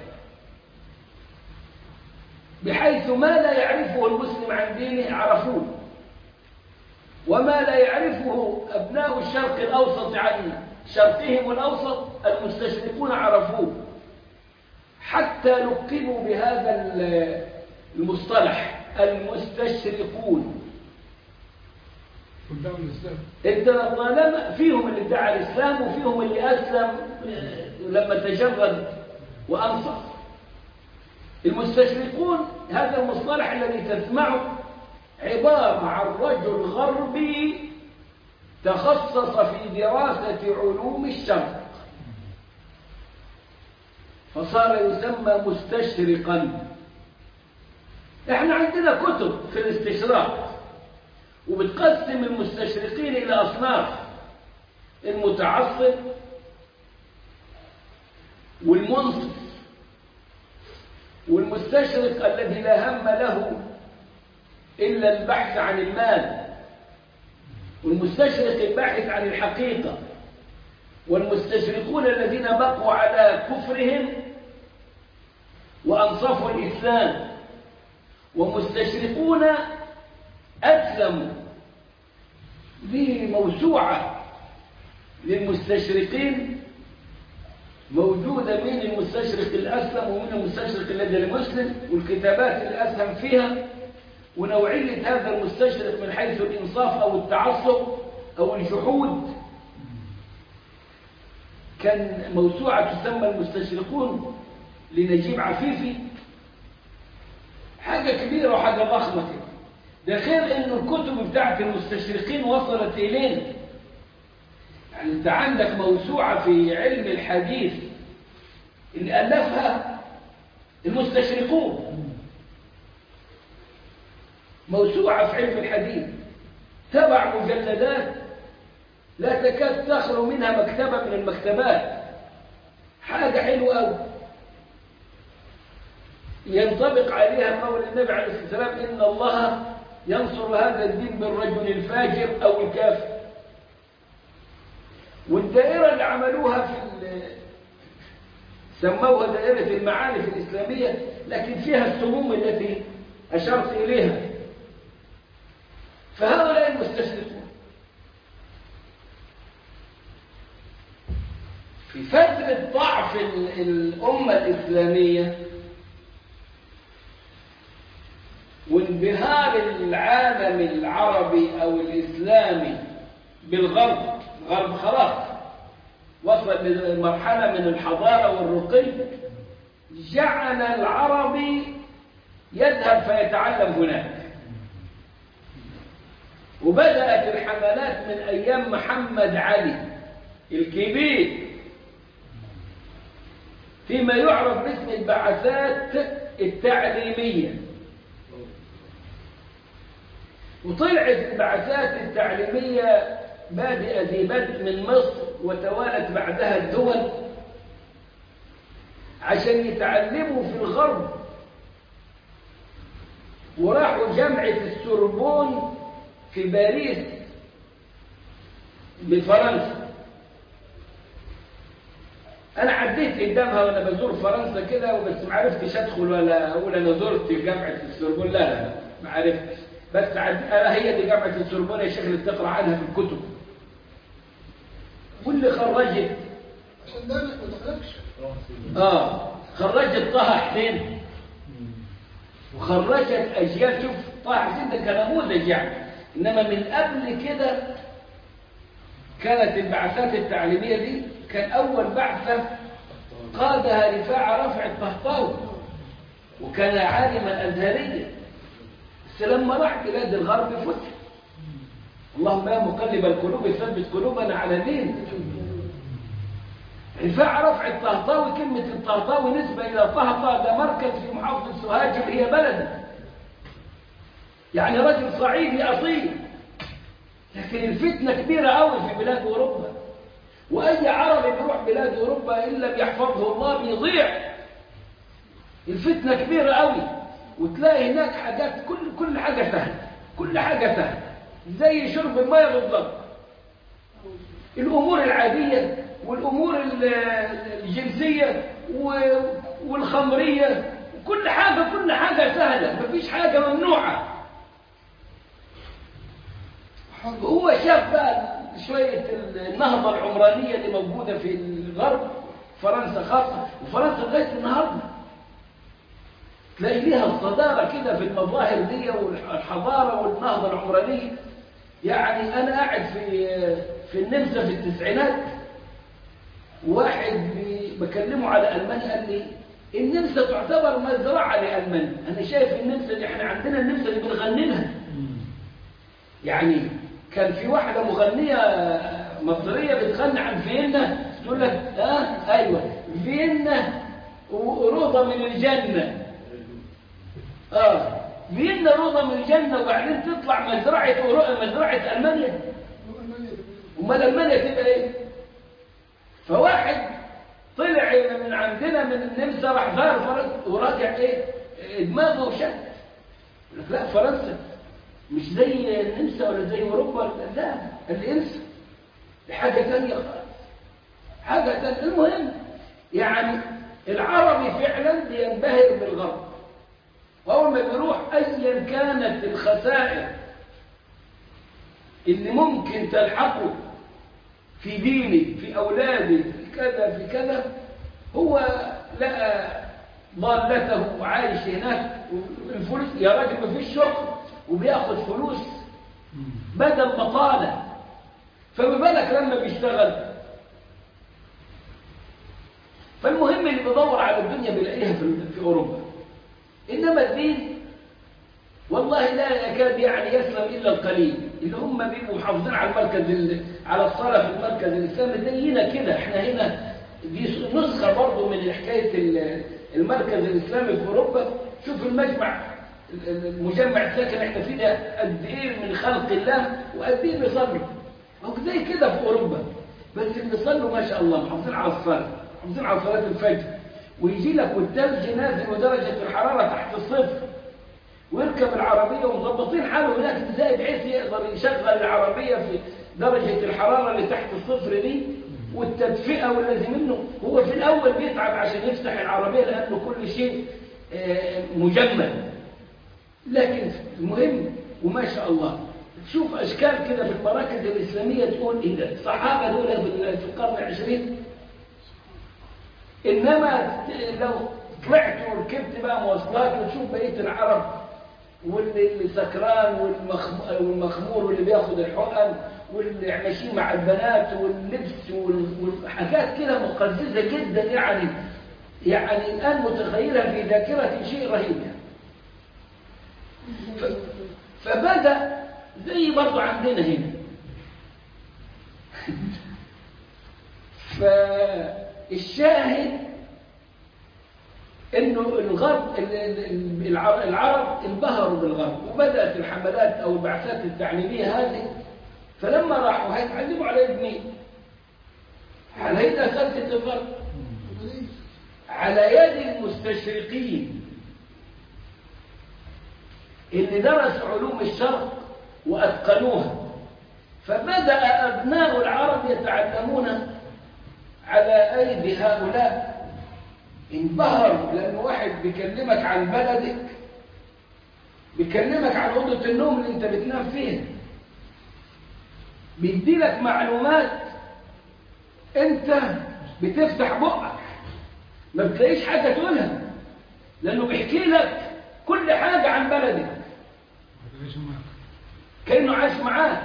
بحيث ما لا يعرفه المسلم عن دينه عرفوه وما لا يعرفه أبناء الشرق الأوسط عن شرقهم الأوسط المستشرقون عرفوه حتى لقبوا بهذا المصطلح المستشرقون قدام الإسلام انت طالما فيهم اللي ادعى الاسلام وفيهم اللي اسلم لما تجرد وانصف المستشرقون هذا المصطلح الذي تسمعه عبارة عن رجل غربي تخصص في دراسة علوم الشرق فصار يسمى مستشرقا احنا عندنا كتب في الاستشراق وبتقسم المستشرقين إلى أصناف المتعصب والمنصف والمستشرق الذي لا هم له إلا البحث عن المال والمستشرق الباحث عن الحقيقة والمستشرقون الذين بقوا على كفرهم وأنصفوا الإسلام ومستشرقون أسلموا دي موسوعة للمستشرقين موجودة من المستشرق الأسلم ومن المستشرق الذي المسلم والكتابات اللي أسهم فيها ونوعية هذا المستشرق من حيث الإنصاف أو التعصب أو الجحود كان موسوعة تسمى المستشرقون لنجيب عفيفي حاجة كبيرة وحاجة ضخمة كده ده غير ان الكتب بتاعت المستشرقين وصلت الينا يعني انت عندك موسوعة في علم الحديث اللي ألفها المستشرقون موسوعة في علم الحديث سبع مجلدات لا تكاد تخلو منها مكتبة من المكتبات حاجة حلوة أوي ينطبق عليها قول النبي عليه الصلاة والسلام إن الله ينصر هذا الدين بالرجل الفاجر أو الكافر والدائرة اللي عملوها في سموها دائرة المعارف الإسلامية لكن فيها السموم التي أشرت إليها فهؤلاء المستشرقون في فترة ضعف الأمة الإسلامية وانبهار العالم العربي أو الإسلامي بالغرب الغرب خلاص وصل لمرحلة من الحضارة والرقي جعل العربي يذهب فيتعلم هناك وبدأت الحملات من أيام محمد علي الكبير فيما يعرف باسم البعثات التعليمية وطلعت البعثات التعليمية بادئة ذي بدء من مصر وتوالت بعدها الدول عشان يتعلموا في الغرب وراحوا جامعة السوربون في باريس بفرنسا انا عديت قدامها وانا بزور فرنسا كده وبس ما عرفتش ادخل ولا اقول انا زرت جامعه السوربون لا لا ما عرفتش بس عد... انا هي دي جامعه السوربون يا شيخ اللي بتقرا عنها في الكتب واللي خرجت عشان ده ما دخلكش اه خرجت طه حسين وخرجت اجيال شوف طه حسين ده كنموذج يعني انما من قبل كده كانت البعثات التعليميه دي كان اول بعثه قادها رفاعه رفع الطهطاوي وكان عالما ازهريا بس لما راح بلاد الغرب فتح اللهم يا مقلب القلوب ثبت قلوبنا على دينك رفاع رفع الطهطاوي كلمة الطهطاوي نسبة إلى طهطا ده مركز في محافظة سوهاج اللي هي بلده يعني رجل صعيدي أصيل لكن الفتنة كبيرة قوي في بلاد أوروبا وأي عربي بيروح بلاد أوروبا إلا بيحفظه الله بيضيع الفتنة كبيرة قوي وتلاقي هناك حاجات كل كل حاجة سهلة كل حاجة سهلة زي شرب المية بالضبط الأمور العادية والأمور ال- الجنسية و- والخمرية كل حاجة كل حاجة سهلة مفيش حاجة ممنوعة هو شاف بقى شوية النهضة العمرانية اللي موجودة في الغرب فرنسا خاصة وفرنسا لغاية النهاردة تلاقي ليها الصدارة كده في المظاهر دي والحضارة والنهضة العمرانية يعني أنا قاعد في في النمسا في التسعينات واحد بي- بكلمه على ألمانيا قال لي النمسا تعتبر مزرعة لألمانيا أنا شايف النمسا اللي احنا عندنا النمسا اللي بنغني لها يعني كان في واحدة مغنية مصرية بتغني عن فيينا تقول لك اه ايوه فيينا روضة من الجنة اه فيينا روضة من الجنة وبعدين تطلع مزرعة أورو- مزرعة ألمانيا امال ألمانيا تبقى ايه فواحد طلع من عندنا من النمسا راح زار فرنسا وراجع ايه دماغه وشت يقول لك لا فرنسا مش زي النمسا ولا زي اوروبا لا الانس دي حاجه ثانيه خالص حاجه ثانيه المهم يعني العربي فعلا بينبهر بالغرب واول ما بيروح ايا كانت الخسائر اللي ممكن تلحقه في ديني في اولادي في كذا في كذا هو لقى ضالته وعايش هناك الفلوس يا راجل ما فيش شغل وبياخد فلوس بدل بطالة فما بالك لما بيشتغل فالمهم اللي بيدور على الدنيا بيلاقيها في في اوروبا انما الدين والله لا يكاد يعني يسلم الا القليل اللي هم بيبقوا محافظين على المركز ال- على الصلاه في المركز الاسلامي زينا كده احنا هنا دي نسخه برضه من حكايه ال- المركز الاسلامي في اوروبا شوف المجمع ال- ال- المجمع الساكن احنا فيه ده قد ايه من خلق الله وقد ايه بيصلوا هو زي كده في اوروبا بس اللي بيصلوا ما شاء الله محافظين على الصلاه محافظين على صلاه الفجر ويجي لك والثلج نازل ودرجه الحراره تحت الصفر ويركب العربية ومظبطين حاله هناك ازاي بحيث يقدر يشغل العربية في درجة الحرارة اللي تحت الصفر دي والتدفئة والذي منه هو في الأول بيتعب عشان يفتح العربية لأنه كل شيء آه، مجمد لكن المهم وما شاء الله تشوف أشكال كده في المراكز الإسلامية تقول إيه ده الصحابة دول في في القرن العشرين إنما لو طلعت وركبت بقى مواصلات وتشوف بقية العرب واللي اللي سكران والمخم- والمخمور واللي بياخد الحقن واللي ماشيين مع البنات واللبس وال- والحاجات كده مقززة جدا يعني يعني الآن متخيلة في ذاكرتي شيء رهيب يعني. ف- فبدأ زي برضو عندنا هنا فالشاهد انه الغرب ال- ال- الع- العرب انبهروا بالغرب وبدات الحملات او البعثات التعليميه هذه فلما راحوا هيتعلموا على يد مين؟ على يد اساتذه الغرب على يد المستشرقين اللي درسوا علوم الشرق واتقنوها فبدا ابناء العرب يتعلمون على ايدي هؤلاء انبهروا لأن واحد بيكلمك عن بلدك بيكلمك عن أوضة النوم اللي أنت بتنام فيها بيديلك معلومات أنت بتفتح بقك ما بتلاقيش حاجة تقولها لأنه بيحكي لك كل حاجة عن بلدك كأنه عايش معاك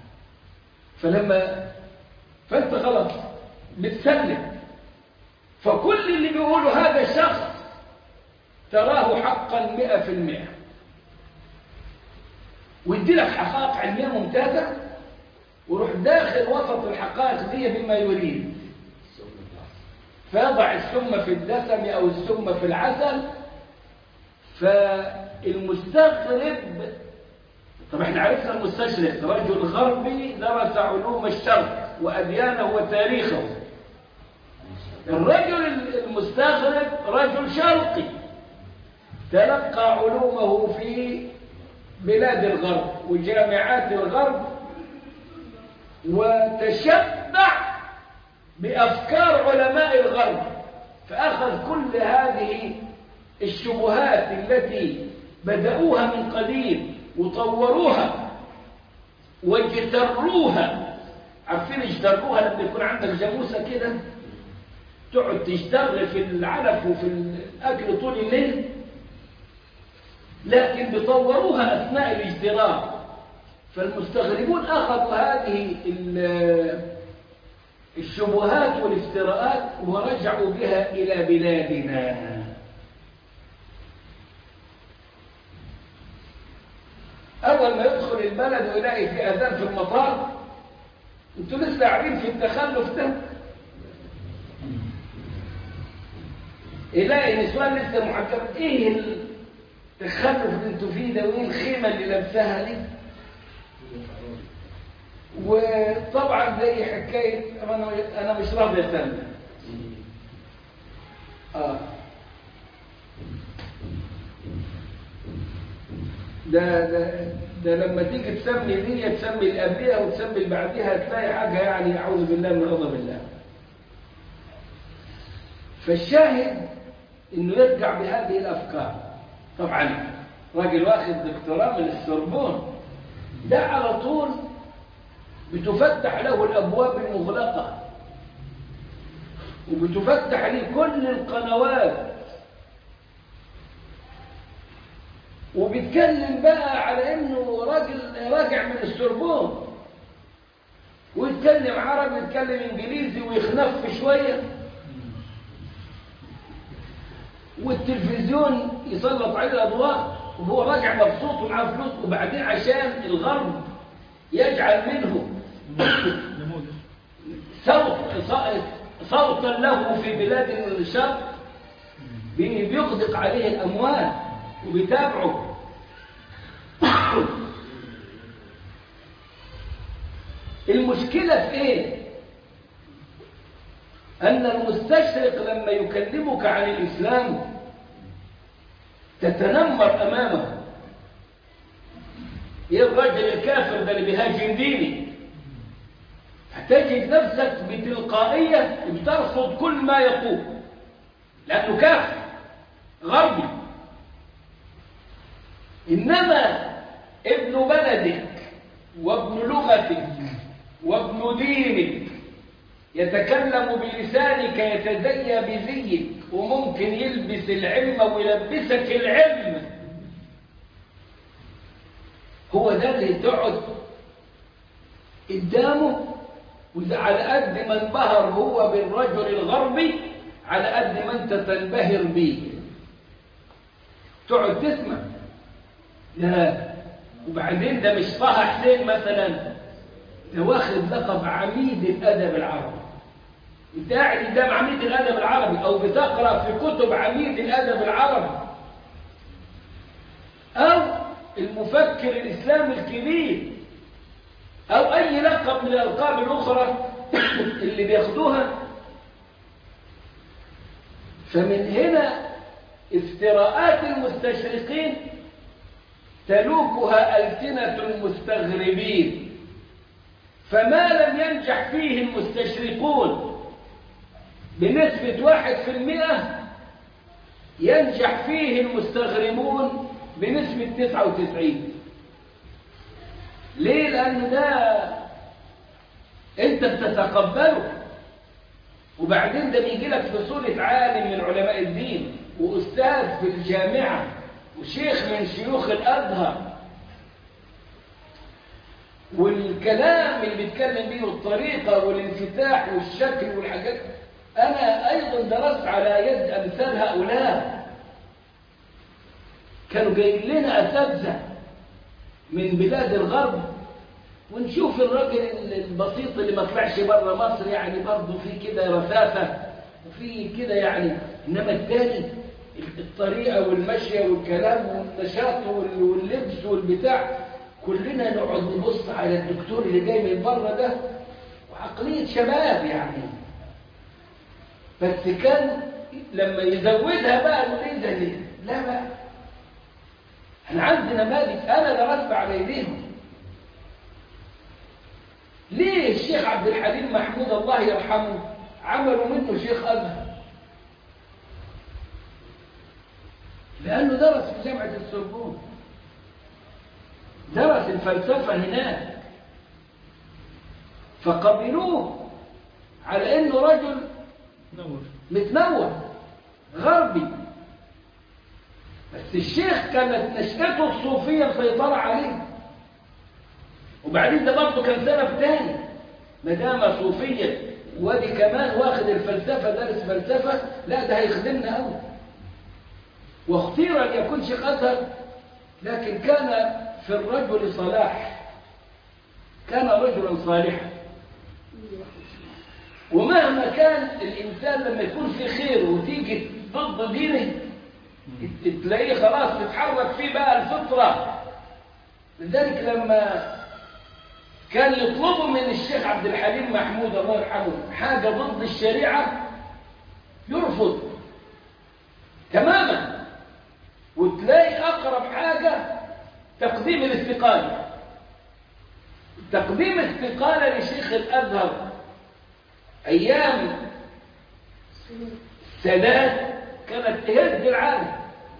فلما فأنت خلاص بتسلم فكل اللي بيقوله هذا الشخص تراه حقا مئة في المئة ويدي لك حقائق علمية ممتازة وروح داخل وسط الحقائق دي بما يريد فيضع السم في الدسم أو السم في العسل فالمستغرب طب احنا عرفنا المستشرق رجل غربي درس علوم الشرق وأديانه وتاريخه الرجل المستغرب رجل شرقي تلقى علومه في بلاد الغرب وجامعات الغرب وتشبع بأفكار علماء الغرب فأخذ كل هذه الشبهات التي بدأوها من قديم وطوروها واجتروها عارفين اجتروها لما يكون عندك جاموسة كده تقعد تجتر في العلف وفي الأكل طول الليل لكن بطوروها أثناء الاجتراء فالمستغربون أخذوا هذه الشبهات والافتراءات ورجعوا بها إلى بلادنا أول ما يدخل البلد ويلاقي في أذان في المطار انتوا لسه قاعدين في التخلف ده يلاقي نسوان لسه محجبة ايه التخلف اللي انتوا فيه ده وايه الخيمة اللي لابساها دي وطبعا زي حكاية انا انا مش راضي اسمي اه ده ده ده لما تيجي تسمي دي تسمي اللي قبلها وتسمي اللي بعديها تلاقي حاجه يعني اعوذ بالله من غضب الله. فالشاهد انه يرجع بهذه الافكار. طبعا راجل واخد دكتوراه من السوربون ده على طول بتفتح له الابواب المغلقه وبتفتح عليه كل القنوات وبيتكلم بقى على انه راجل راجع من السوربون ويتكلم عربي ويتكلم انجليزي ويخنف شويه والتلفزيون يسلط عليه الاضواء وهو راجع مبسوط ومعاه فلوس وبعدين عشان الغرب يجعل منه صوت صوتا له في بلاد الشرق بيغدق عليه الاموال وبيتابعوا المشكلة في ايه ان المستشرق لما يكلمك عن الاسلام تتنمر امامه ايه الرجل الكافر ده اللي بيهاجم ديني هتجد نفسك بتلقائية بترفض كل ما يقول لأنه كافر غربي إنما ابن بلدك وابن لغتك وابن دينك يتكلم بلسانك يتزيى بزيك وممكن يلبس العلم ويلبسك العلم هو ده اللي تقعد قدامه وعلى قد ما انبهر هو بالرجل الغربي على قد ما انت تنبهر بيه تقعد تسمع لا وبعدين ده مش طه حسين مثلا ده واخد لقب عميد الادب العربي انت قاعد قدام عميد الادب العربي او بتقرا في كتب عميد الادب العربي او المفكر الاسلامي الكبير او اي لقب من الالقاب الاخرى اللي بياخدوها فمن هنا افتراءات المستشرقين تلوكها ألسنة المستغربين فما لم ينجح فيه المستشرقون بنسبة واحد في المئة ينجح فيه المستغربون بنسبة تسعة وتسعين ليه لأن ده أنت بتتقبله وبعدين ده بيجي لك في صورة عالم من علماء الدين وأستاذ في الجامعة وشيخ من شيوخ الأزهر والكلام اللي بيتكلم بيه والطريقة والانفتاح والشكل والحاجات أنا أيضا درست على يد أمثال هؤلاء كانوا جايين لنا أساتذة من بلاد الغرب ونشوف الراجل البسيط اللي ما طلعش بره مصر يعني برضه في كده رفافة وفي كده يعني إنما الثاني الطريقة والمشية والكلام والنشاط واللبس والبتاع كلنا نقعد نبص على الدكتور اللي جاي من بره ده وعقلية شباب يعني بس كان لما يزودها بقى نقول ايه ده ليه؟ لا بقى احنا عندنا نماذج انا درست على ايديهم ليه الشيخ عبد الحليم محمود الله يرحمه عملوا منه شيخ ازهر لانه درس في جامعه السوربون درس الفلسفه هناك فقبلوه على انه رجل نور متنوع غربي بس الشيخ كانت نشأته الصوفية مسيطرة عليه وبعدين ده برضه كان سبب تاني ما دام صوفية وادي كمان واخد الفلسفة دارس فلسفة لا ده هيخدمنا قوي واختير أن يكون شيخ أزهر لكن كان في الرجل صلاح كان رجلا صالحا ومهما كان الإنسان لما يكون في خير وتيجي ضد دينه تلاقيه خلاص تتحرك فيه بقى الفطرة لذلك لما كان يطلبوا من الشيخ عبد الحليم محمود الله يرحمه حاجة ضد الشريعة يرفض تماما وتلاقي أقرب حاجة تقديم الاستقالة تقديم استقالة لشيخ الأزهر أيام سادات كانت تهز العالم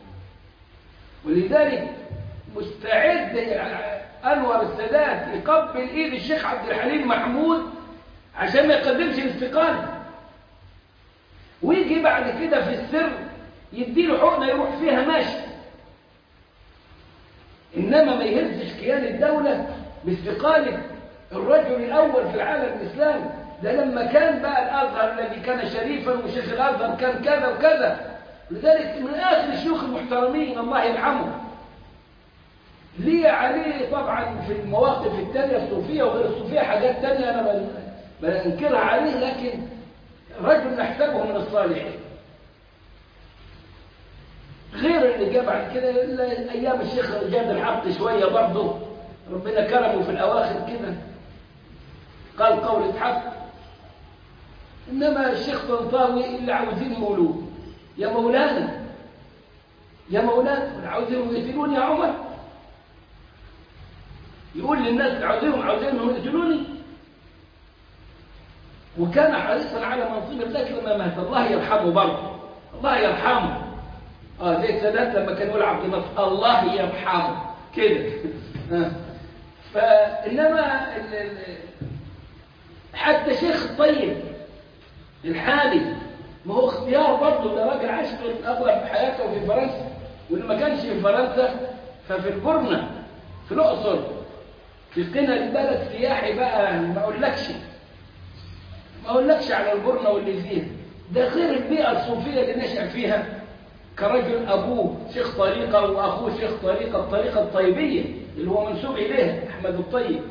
ولذلك مستعد أنور السادات يقبل إيد الشيخ عبد الحليم محمود عشان ما يقدمش الاستقالة ويجي بعد كده في السر يديله حقنة يروح فيها ماشي إنما ما يهزش كيان الدولة باستقالة الرجل الأول في العالم الإسلامي ده لما كان بقى الأزهر الذي كان شريفا وشيخ الأزهر كان كذا وكذا لذلك من آخر الشيوخ المحترمين الله يرحمه ليه عليه طبعا في المواقف التانية الصوفية وغير الصوفية حاجات تانية أنا بل- بنكرها عليه لكن رجل نحسبه من الصالحين غير اللي جاء بعد كده إلا أيام الشيخ جاد الحق شوية برضه ربنا كرمه في الأواخر كده قال قولة حق إنما الشيخ طنطاوي اللي عاوزين يقولوه يا مولانا يا مولانا اللي عاوزينهم يقتلوني يا عمر يقول للناس اللي عاوزينهم عاوزينهم يقتلوني وكان حريصا على منصب لكن لما مات الله يرحمه برضه الله يرحمه اه زي السادات لما كان يقول عبد الناصر الله يرحمه كده آه. فانما ال- ال- حتى شيخ الطيب الحالي ما هو اختيار برضه ده راجل عاش طول اغلب حياته في فرنسا واللي ما كانش في فرنسا ففي البرنة في الاقصر في قنا البلد سياحي بقى ما اقولكش ما اقولكش على البرنة واللي فيها ده غير البيئة الصوفية اللي نشأ فيها كرجل أبوه شيخ طريقة وأخوه شيخ طريقة الطريقة الطيبية اللي هو منسوب إليها أحمد الطيب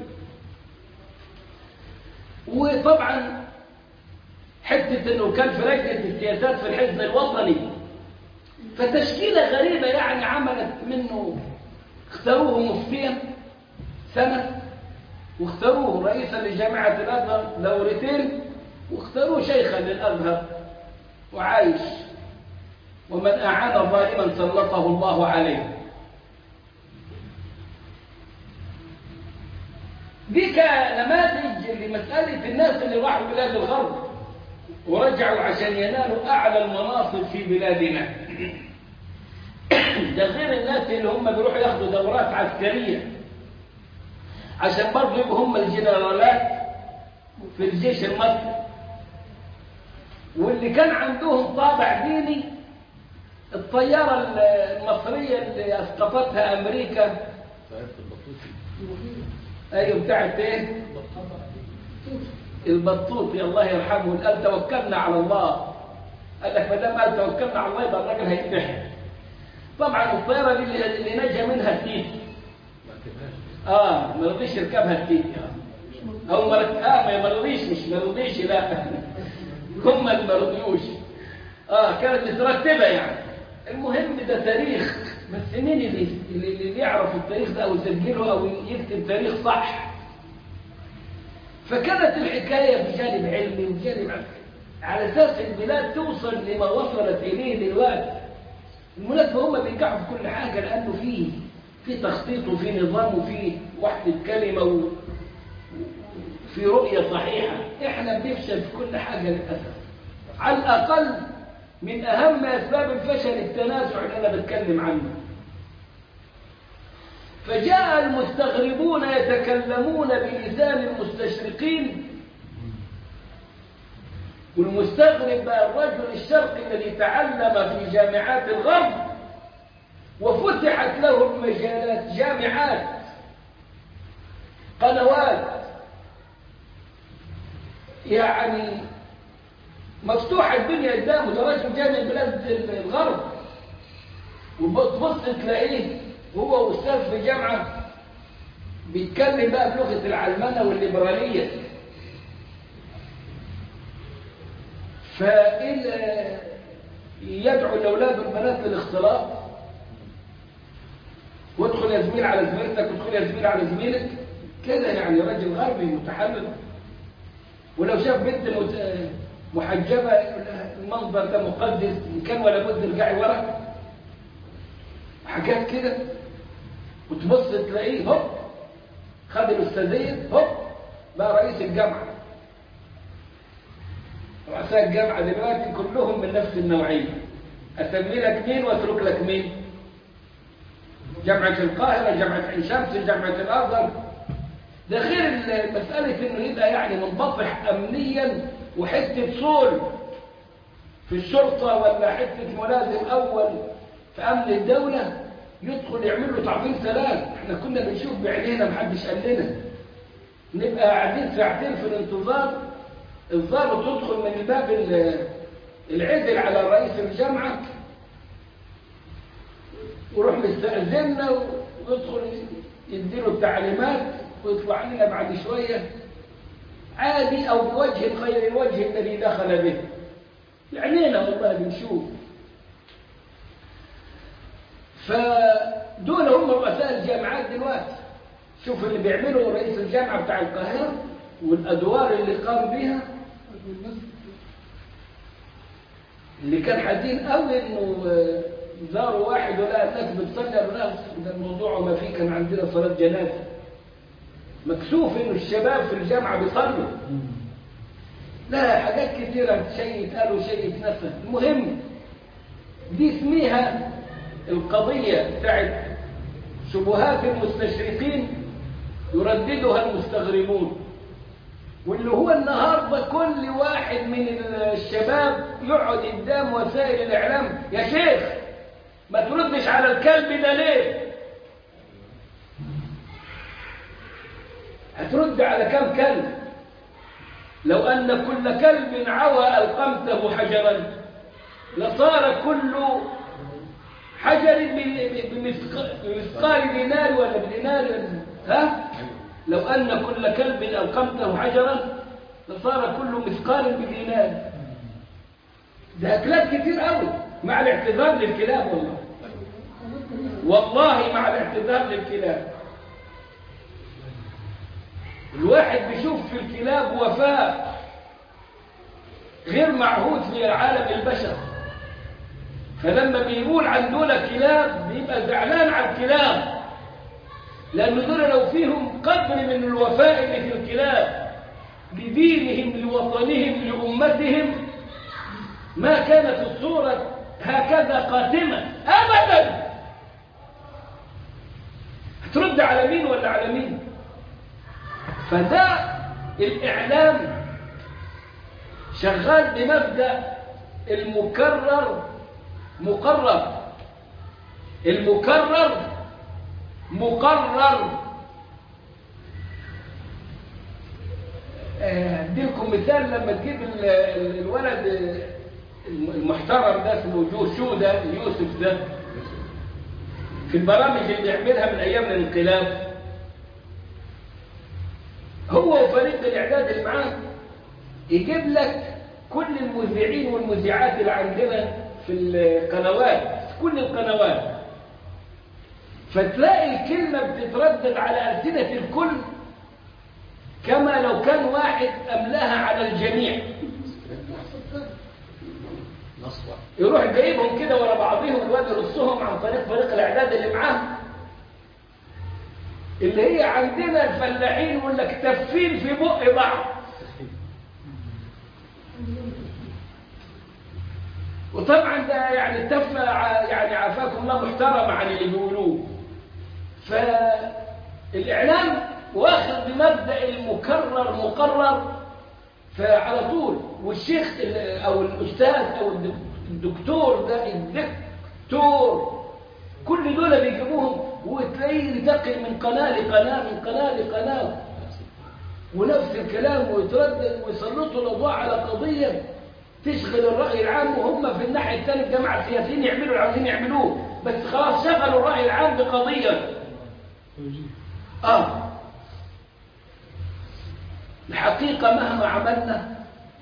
وطبعا حتة أنه كان في لجنة السياسات في الحزب الوطني فتشكيلة غريبة يعني عملت منه اختاروه مفتيا سنة واختاروه رئيسا لجامعة الأزهر دورتين واختاروه شيخا للأزهر وعايش ومن أعان ظالما سلطه الله عليه دي كنماذج لمسألة الناس اللي راحوا بلاد الغرب ورجعوا عشان ينالوا أعلى المناصب في بلادنا ده غير الناس اللي هم بيروحوا ياخدوا دورات عسكرية عشان برضه يبقوا هم الجنرالات في الجيش المصري واللي كان عندهم طابع ديني الطيارة المصرية اللي أسقطتها أمريكا أيوة بتاعت إيه؟ البطوطي الله يرحمه قال توكلنا على الله قال لك ما دام قال توكلنا على الله يبقى الراجل هينتحر طبعا الطيارة دي اللي اللي نجا منها التيتي اه ما رضيش يركبها التيتي آه. او ما رك... اه ما رضيش مش ما رضيش لا هم اللي ما رضيوش اه كانت مترتبة يعني المهم ده تاريخ بس مين اللي, اللي اللي يعرف التاريخ ده او يسجله او يكتب تاريخ صح فكانت الحكايه بجانب علمي وجانب عسكري على اساس البلاد توصل لما وصلت اليه دلوقتي المناسبه هم بينجحوا في كل حاجه لانه في في تخطيط وفي نظام وفي وحده كلمه و في رؤيه صحيحه احنا بنفشل في كل حاجه للاسف على الاقل من اهم اسباب الفشل التنازع اللي انا بتكلم عنه فجاء المستغربون يتكلمون بلسان المستشرقين والمستغرب بقى الرجل الشرقي الذي تعلم في جامعات الغرب وفتحت له المجالات جامعات قنوات يعني مفتوحة الدنيا قدامه ده راجل جاي من بلاد الغرب وبتبص تلاقيه هو أستاذ في جامعة بيتكلم بقى بلغة العلمنة والليبرالية فإلا يدعو الأولاد والبنات للاختلاط وادخل يا زميل على زميلتك وادخل يا زميل على زميلك كده يعني راجل غربي متحرر ولو شاف بنت مت... محجبة المنظر ده مقدس إن كان ولا بد ارجعي ورا حاجات كده وتبص تلاقيه هوب خد الأستاذية هوب بقى رئيس الجامعة رؤساء الجامعة دلوقتي كلهم من نفس النوعية أسمي لك مين وأترك لك مين جامعة القاهرة جامعة عين شمس جامعة الأزهر ده غير مسألة إنه يبقى يعني منبطح أمنيا وحتة صول في الشرطة ولا حتة ملازم أول في أمن الدولة يدخل يعمل له تعظيم سلام احنا كنا بنشوف بعينينا محدش قال لنا نبقى قاعدين ساعتين في الانتظار الضابط يدخل من باب العدل على رئيس الجامعة ويروح مستأذننا ويدخل يديله التعليمات ويطلع لنا بعد شوية عادي أو بوجه غير الوجه الذي دخل به لعنينا والله بنشوف فدول هم رؤساء الجامعات دلوقتي شوف اللي بيعمله رئيس الجامعة بتاع القاهرة والأدوار اللي قام بها اللي كان حزين قوي انه زاروا واحد ولقى الناس بتصلي قالوا لا ده الموضوع وما فيه كان عندنا صلاة جنازة مكسوف انه الشباب في الجامعة بيصلوا لا حاجات كثيرة شيء يتقال وشيء يتنسى المهم دي اسميها القضية بتاعت شبهات المستشرقين يرددها المستغربون واللي هو النهاردة كل واحد من الشباب يقعد قدام وسائل الإعلام يا شيخ ما تردش على الكلب ده ليه هترد على كم كلب لو أن كل كلب عوى ألقمته حجرا لصار كل حجر بمثقال دينار ولا بدينار ها لو أن كل كلب ألقمته حجرا لصار كل مثقال بدينار ده أكلات كتير قوي مع الاعتذار للكلاب والله والله مع الاعتذار للكلاب الواحد بيشوف في الكلاب وفاء غير معهود في عالم البشر فلما بيقول عن دول كلاب بيبقى زعلان على الكلاب لأن دول لو فيهم قدر من الوفاء اللي في الكلاب لدينهم لوطنهم لأمتهم ما كانت الصورة هكذا قاتمة أبدا هترد على مين ولا على مين فده الإعلام شغال بمبدأ المكرر مقرر المكرر مقرر اديلكم مثال لما تجيب الولد المحترم ده اسمه جو شو ده يوسف ده في البرامج اللي بيعملها من ايام الانقلاب هو وفريق الاعداد اللي معاه يجيب لك كل المذيعين والمذيعات اللي عندنا في القنوات في كل القنوات فتلاقي الكلمة بتتردد على ألسنة الكل كما لو كان واحد أملاها على الجميع يحصل فعلا نصوى يروح جايبهم كده ورا بعضهم الواد يرصهم عن طريق فريق الاعداد اللي معاه اللي هي عندنا الفلاحين يقول لك تفين في بق بعض وطبعا ده يعني التف ع- يعني عافاكم الله محترم عن اللي بيقولوه فالاعلام واخد بمبدا المكرر مقرر فعلى طول والشيخ ال- او الاستاذ او الدك- الدكتور ده الدكتور كل دول بيجيبوهم وتلاقيه ينتقل من قناه لقناه من قناه لقناه ونفس الكلام ويتردد ويسلطوا الاضواء على قضيه تشغل الراي العام وهم في الناحيه الثانيه الجماعه السياسيين يعملوا اللي عاوزين يعملوه بس خلاص شغلوا الراي العام بقضيه اه الحقيقه مهما عملنا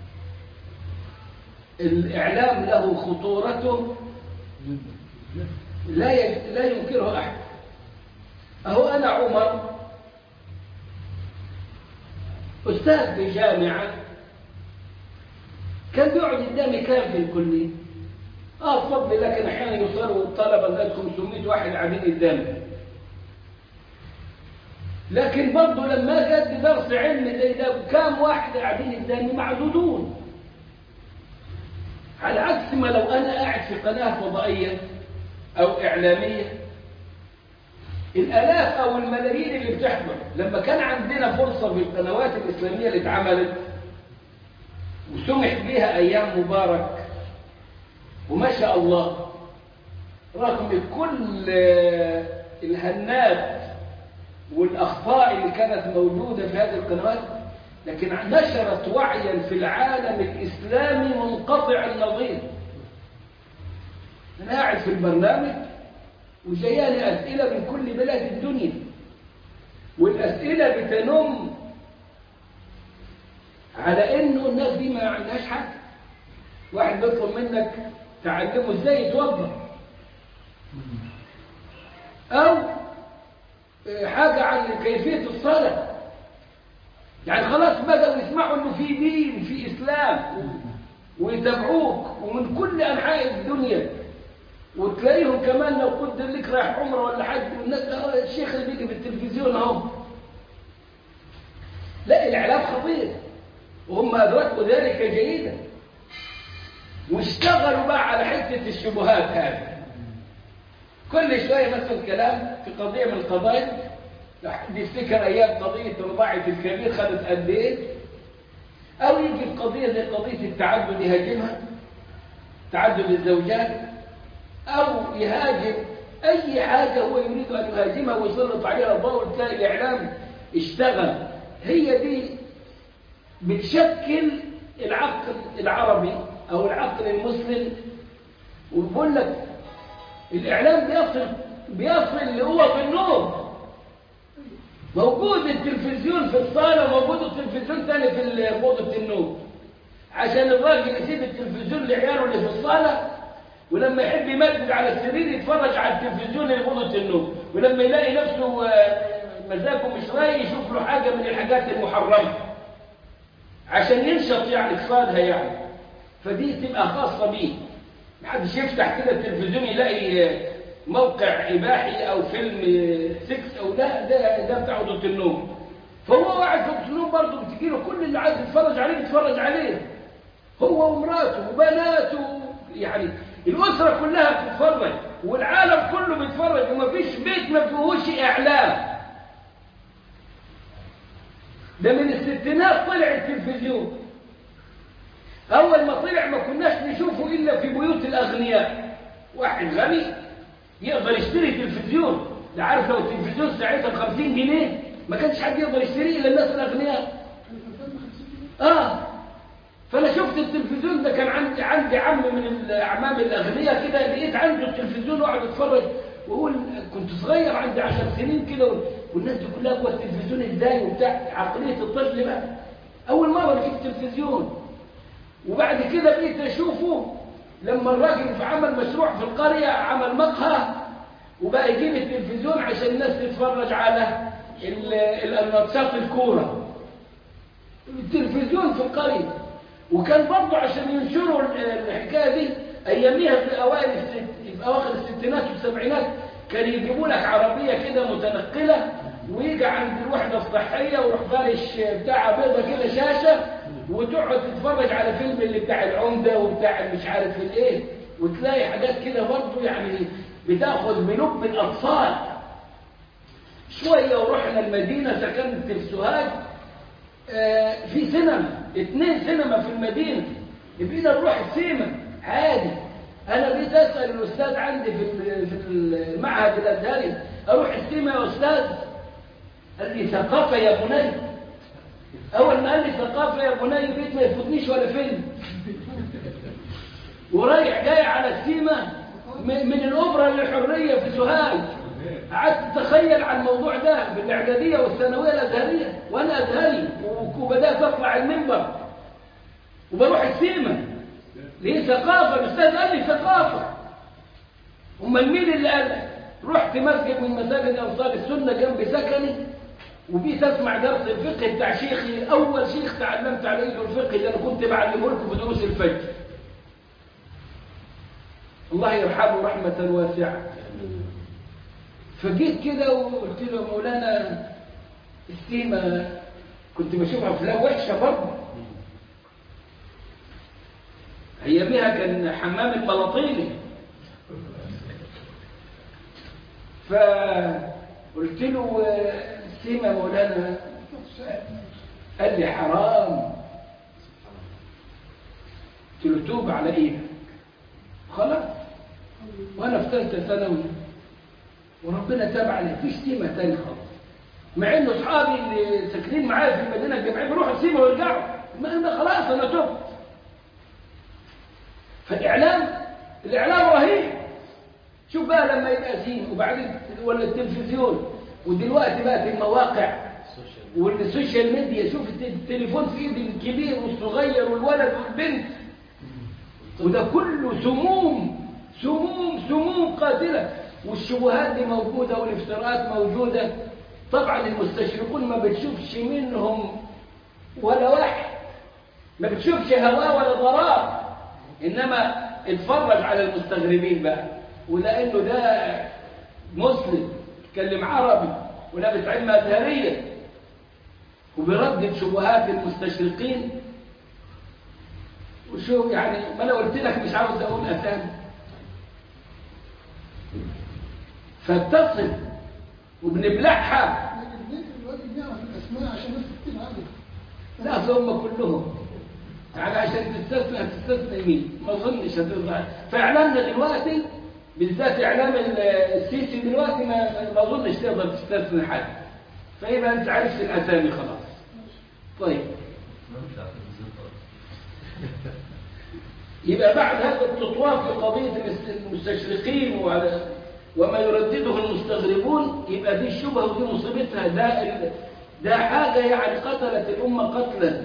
الاعلام له خطورته لا ي- لا ينكره احد اهو انا عمر استاذ في جامعه كان بيقعد قدامي كام في الكليه اه بفضل الله كان احيانا يوصلوا الطلبه لغايه 500 واحد قاعدين قدامي لكن برضه لما جت درس علم زي ده كام واحد قاعدين قدامي معدودون على عكس ما لو انا قاعد في قناه فضائيه او اعلاميه الالاف او الملايين اللي بتحضر لما كان عندنا فرصه في القنوات الاسلاميه اللي اتعملت وسمح بها ايام مبارك وما شاء الله رغم كل آه، الهنات والاخطاء اللي كانت موجوده في هذه القنوات لكن نشرت وعيا في العالم الاسلامي منقطع النظير انا قاعد في البرنامج وجاياني اسئله من كل بلاد الدنيا والاسئله بتنم على انه الناس دي ما عندهاش حاجه واحد بيطلب منك تعلمه ازاي يتوضا او حاجه عن كيفيه الصلاه يعني خلاص بداوا يسمعوا انه في دين في اسلام ويتابعوك ومن كل انحاء الدنيا وتلاقيهم كمان لو قدر لك رايح عمره ولا حج والناس آه، الشيخ اللي بيجي بالتلفزيون اهو لا الاعلام خطير وهم ادركوا ذلك جيدا واشتغلوا بقى على حته الشبهات هذه كل شويه مثلا كلام في قضيه من القضايا لو حد يفتكر ايام قضيه رضاعه الكبير خدت قد ايه او يجي في قضيه زي قضيه التعدد يهاجمها تعدد الزوجات او يهاجم اي حاجه هو يريد ان يهاجمها ويسلط عليها الضوء وتلاقي الاعلام اشتغل هي دي بتشكل العقل العربي او العقل المسلم وبقول لك الاعلام بيصل بيصل لأوض النوم موجود التلفزيون في الصاله وموجود التلفزيون ثاني في اوضه النوم عشان الراجل يسيب التلفزيون لعياله اللي في الصاله ولما يحب يمدد على السرير يتفرج على التلفزيون اللي في اوضه النوم ولما يلاقي نفسه آه، مزاجه مش رايق يشوف له حاجه من الحاجات المحرمه عشان ينشط يعني قصادها يعني فدي تبقى خاصه بيه محدش يفتح كده التلفزيون يلاقي آه، موقع اباحي او فيلم آه، سكس او لا ده ده بتاع اوضه النوم فهو قاعد في اوضه النوم برضه بتجيله كل اللي عايز يتفرج عليه يتفرج عليه هو ومراته وبناته يعني الأسرة كلها بتتفرج والعالم كله بيتفرج ومفيش بيت ما فيهوش إعلام ده من الستينات طلع التلفزيون أول ما طلع ما كناش نشوفه إلا في بيوت الأغنياء واحد غني يقدر يشتري تلفزيون ده عارف لو التلفزيون ساعتها ب 50 جنيه ما كانش حد يقدر يشتريه إلا الناس الأغنياء آه فانا شفت التلفزيون ده كان عندي عندي عم من الاعمام الاغنياء كده لقيت عنده التلفزيون وقعد اتفرج واقول كنت صغير عندي عشر سنين كده والناس دي كلها جوه التلفزيون ازاي وبتاع عقليه الطفل بقى اول مره اشوف تلفزيون وبعد كده بقيت اشوفه لما الراجل في عمل مشروع في القريه عمل مقهى وبقى يجيب التلفزيون عشان الناس تتفرج على ال- ال- الماتشات الكورة التلفزيون في القرية وكان برضه عشان ينشروا ال- الحكاية دي أياميها في أوائل الست في أواخر الستينات والسبعينات كان يجيبوا لك عربية كده متنقلة ويجي عند الوحدة الصحية ويروح فارش بتاع بيضة كده شاشة وتقعد تتفرج على فيلم اللي بتاع العمدة وبتاع مش عارف الايه وتلاقي حاجات كده برضه يعني بتاخد بلب الأطفال شوية ورحنا المدينة سكنت في سوهاج آه، في سينما اتنين سينما في المدينة بقينا نروح السينما عادي انا بقيت اسال الاستاذ عندي في ال- في المعهد الازهري اروح السينما يا استاذ قال لي ثقافه يا بني اول ما قال لي ثقافه يا بني بقيت ما يفوتنيش ولا فيلم ورايح جاي على السينما من من الاوبرا للحريه في سوهاج قعدت اتخيل على الموضوع ده بالاعداديه والثانويه الازهريه وانا ازهري وبدات اطلع المنبر وبروح السينما ليه ثقافه الاستاذ قال لي ثقافه امال مين اللي قال لك؟ رحت مسجد من مساجد انصار السنه جنب سكني وجيت اسمع درس الفقه بتاع شيخي اول شيخ تعلمت على ايده الفقه اللي انا كنت بعلمه لكم في دروس الفجر الله يرحمه رحمه واسعه فجيت كده وقلت له مولانا السيما كنت بشوف افلام وحشه برضه اياميها كان حمام البلاطيني فقلت له آه، السيما مولانا قال لي حرام قلت له توب على ايدك خلاص وانا في ثالثه ثانوي وربنا تاب عليه مفيش سيما تاني خالص مع انه اصحابي اللي ساكنين معايا في المدينه الجامعيه بيروحوا السيما ويرجعوا ما انا خلاص انا تبت فالاعلام الاعلام رهيب شوف بقى لما يبقى سين وبعدين ولا التلفزيون ودلوقتي بقت المواقع والسوشيال ميديا شوف الت- التليفون في ايد الكبير والصغير والولد والبنت وده كله سموم سموم سموم قاتلة والشبهات دي موجودة والافتراءات موجودة طبعا المستشرقون ما بتشوفش منهم ولا واحد ما بتشوفش هواه ولا ضرار إنما اتفرج على المستغربين بقى ولأنه ده مسلم يتكلم عربي ولابس علم أزهرية وبيردد شبهات المستشرقين وشوف يعني ما انا قلت لك مش عاوز اقول اسامي فاتصل وبنبلعها لكن ليه الواجب يعرف الاسماء عشان الناس تكتب عنه لا هم كلهم يعني عشان تستثنى هتستثنى مين ما اظنش هترضى فاعلامنا دلوقتي بالذات اعلام ال- السيسي دلوقتي ما ما اظنش تقدر تستثنى حد فيبقى انت عرفت الاسامي خلاص طيب يبقى بعد هذا التطوار في قضية المس- المستشرقين وعلى وما يردده المستغربون يبقى دي الشبهة ودي مصيبتها ده ال- ده حاجة يعني قتلت الأمة قتلا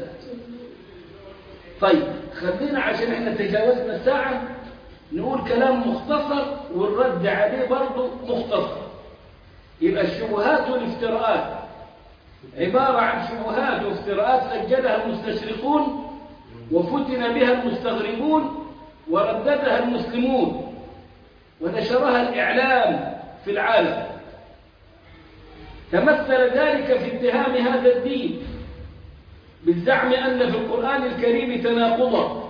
طيب خلينا عشان احنا تجاوزنا الساعة نقول كلام مختصر والرد عليه برضه مختصر يبقى الشبهات والافتراءات عبارة عن شبهات وافتراءات سجلها المستشرقون وفتن بها المستغربون ورددها المسلمون ونشرها الإعلام في العالم تمثل ذلك في اتهام هذا الدين بالزعم أن في القرآن الكريم تناقضا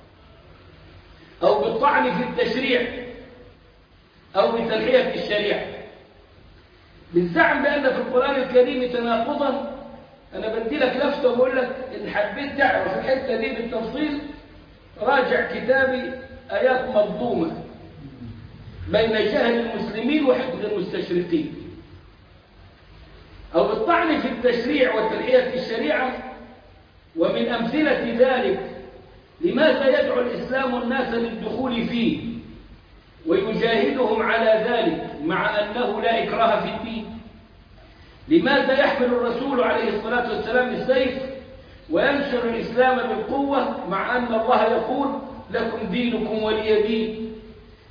أو بالطعن في التشريع أو بتنحية الشريعة بالزعم بأن في القرآن الكريم تناقضا أنا بدي لك لفتة وبقول لك إن حبيت تعرف الحتة دي بالتفصيل راجع كتابي آيات مظلومة بين جهل المسلمين وحفظ المستشرقين أو بالطعن في التشريع وتنحية الشريعة ومن أمثلة ذلك لماذا يدعو الإسلام الناس للدخول فيه ويجاهدهم على ذلك مع أنه لا إكراه في الدين لماذا يحمل الرسول عليه الصلاة والسلام السيف وينشر الإسلام بالقوة مع أن الله يقول لكم دينكم ولي دين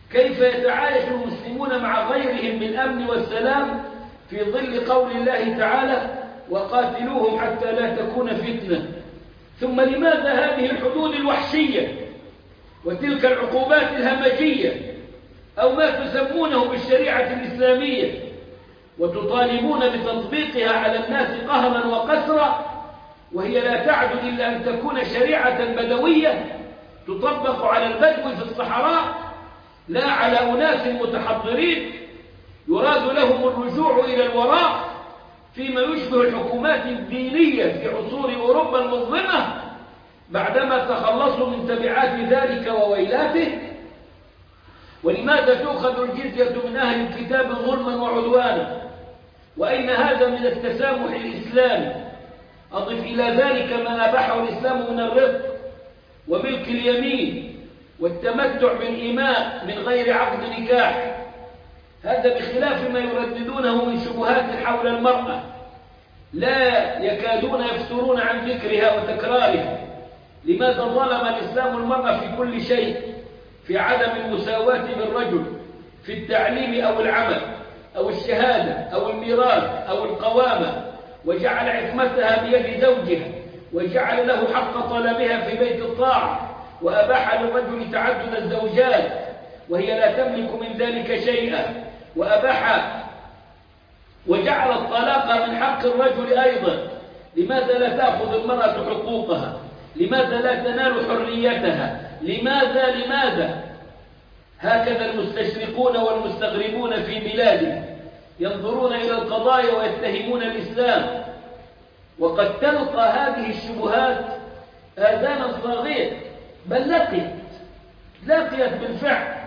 كيف يتعايش المسلمون مع غيرهم بالأمن والسلام في ظل قول الله تعالى وقاتلوهم حتى لا تكون فتنة ثم لماذا هذه الحدود الوحشية وتلك العقوبات الهمجية أو ما تسمونه بالشريعة الإسلامية وتطالبون بتطبيقها على الناس قهرا وقسرا وهي لا تعد إلا أن تكون شريعة بدوية تطبق على البدو في الصحراء لا على أناس متحضرين يراد لهم الرجوع إلى الوراء فيما يشبه الحكومات الدينية في عصور أوروبا المظلمة بعدما تخلصوا من تبعات ذلك وويلاته ولماذا تؤخذ الجزية من أهل الكتاب ظلما وعدوانا وأين هذا من التسامح الإسلامي أضف إلى ذلك ما أباحه الإسلام من الرفق وملك اليمين والتمتع بالإيماء من غير عقد نكاح هذا بخلاف ما يرددونه من شبهات حول المرأة لا يكادون يفترون عن ذكرها وتكرارها لماذا ظلم الإسلام المرأة في كل شيء في عدم المساواة بالرجل في التعليم أو العمل أو الشهادة أو الميراث أو القوامة وجعل عصمتها بيد زوجها وجعل له حق طلبها في بيت الطاعة وأباح للرجل تعدد الزوجات وهي لا تملك من ذلك شيئا وأباح وجعل الطلاق من حق الرجل أيضا لماذا لا تأخذ المرأة حقوقها لماذا لا تنال حريتها لماذا لماذا هكذا المستشرقون والمستغربون في بلادنا ينظرون إلى القضايا ويتهمون الإسلام وقد تلقى هذه الشبهات آذانا صاغية بل لقيت لقيت بالفعل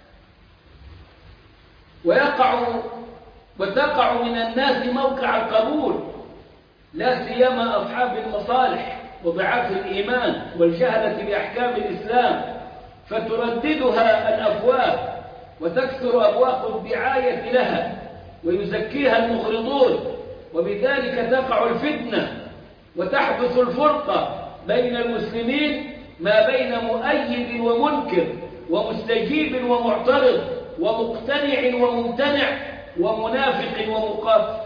ويقع وتقع من الناس موقع القبول لا سيما أصحاب المصالح وضعاف الإيمان والجهلة بأحكام الإسلام فترددها الأفواه وتكثر أبواق الدعاية لها ويزكيها المغرضون وبذلك تقع الفتنة وتحدث الفرقة بين المسلمين ما بين مؤيد ومنكر ومستجيب ومعترض ومقتنع وممتنع ومنافق ومقاف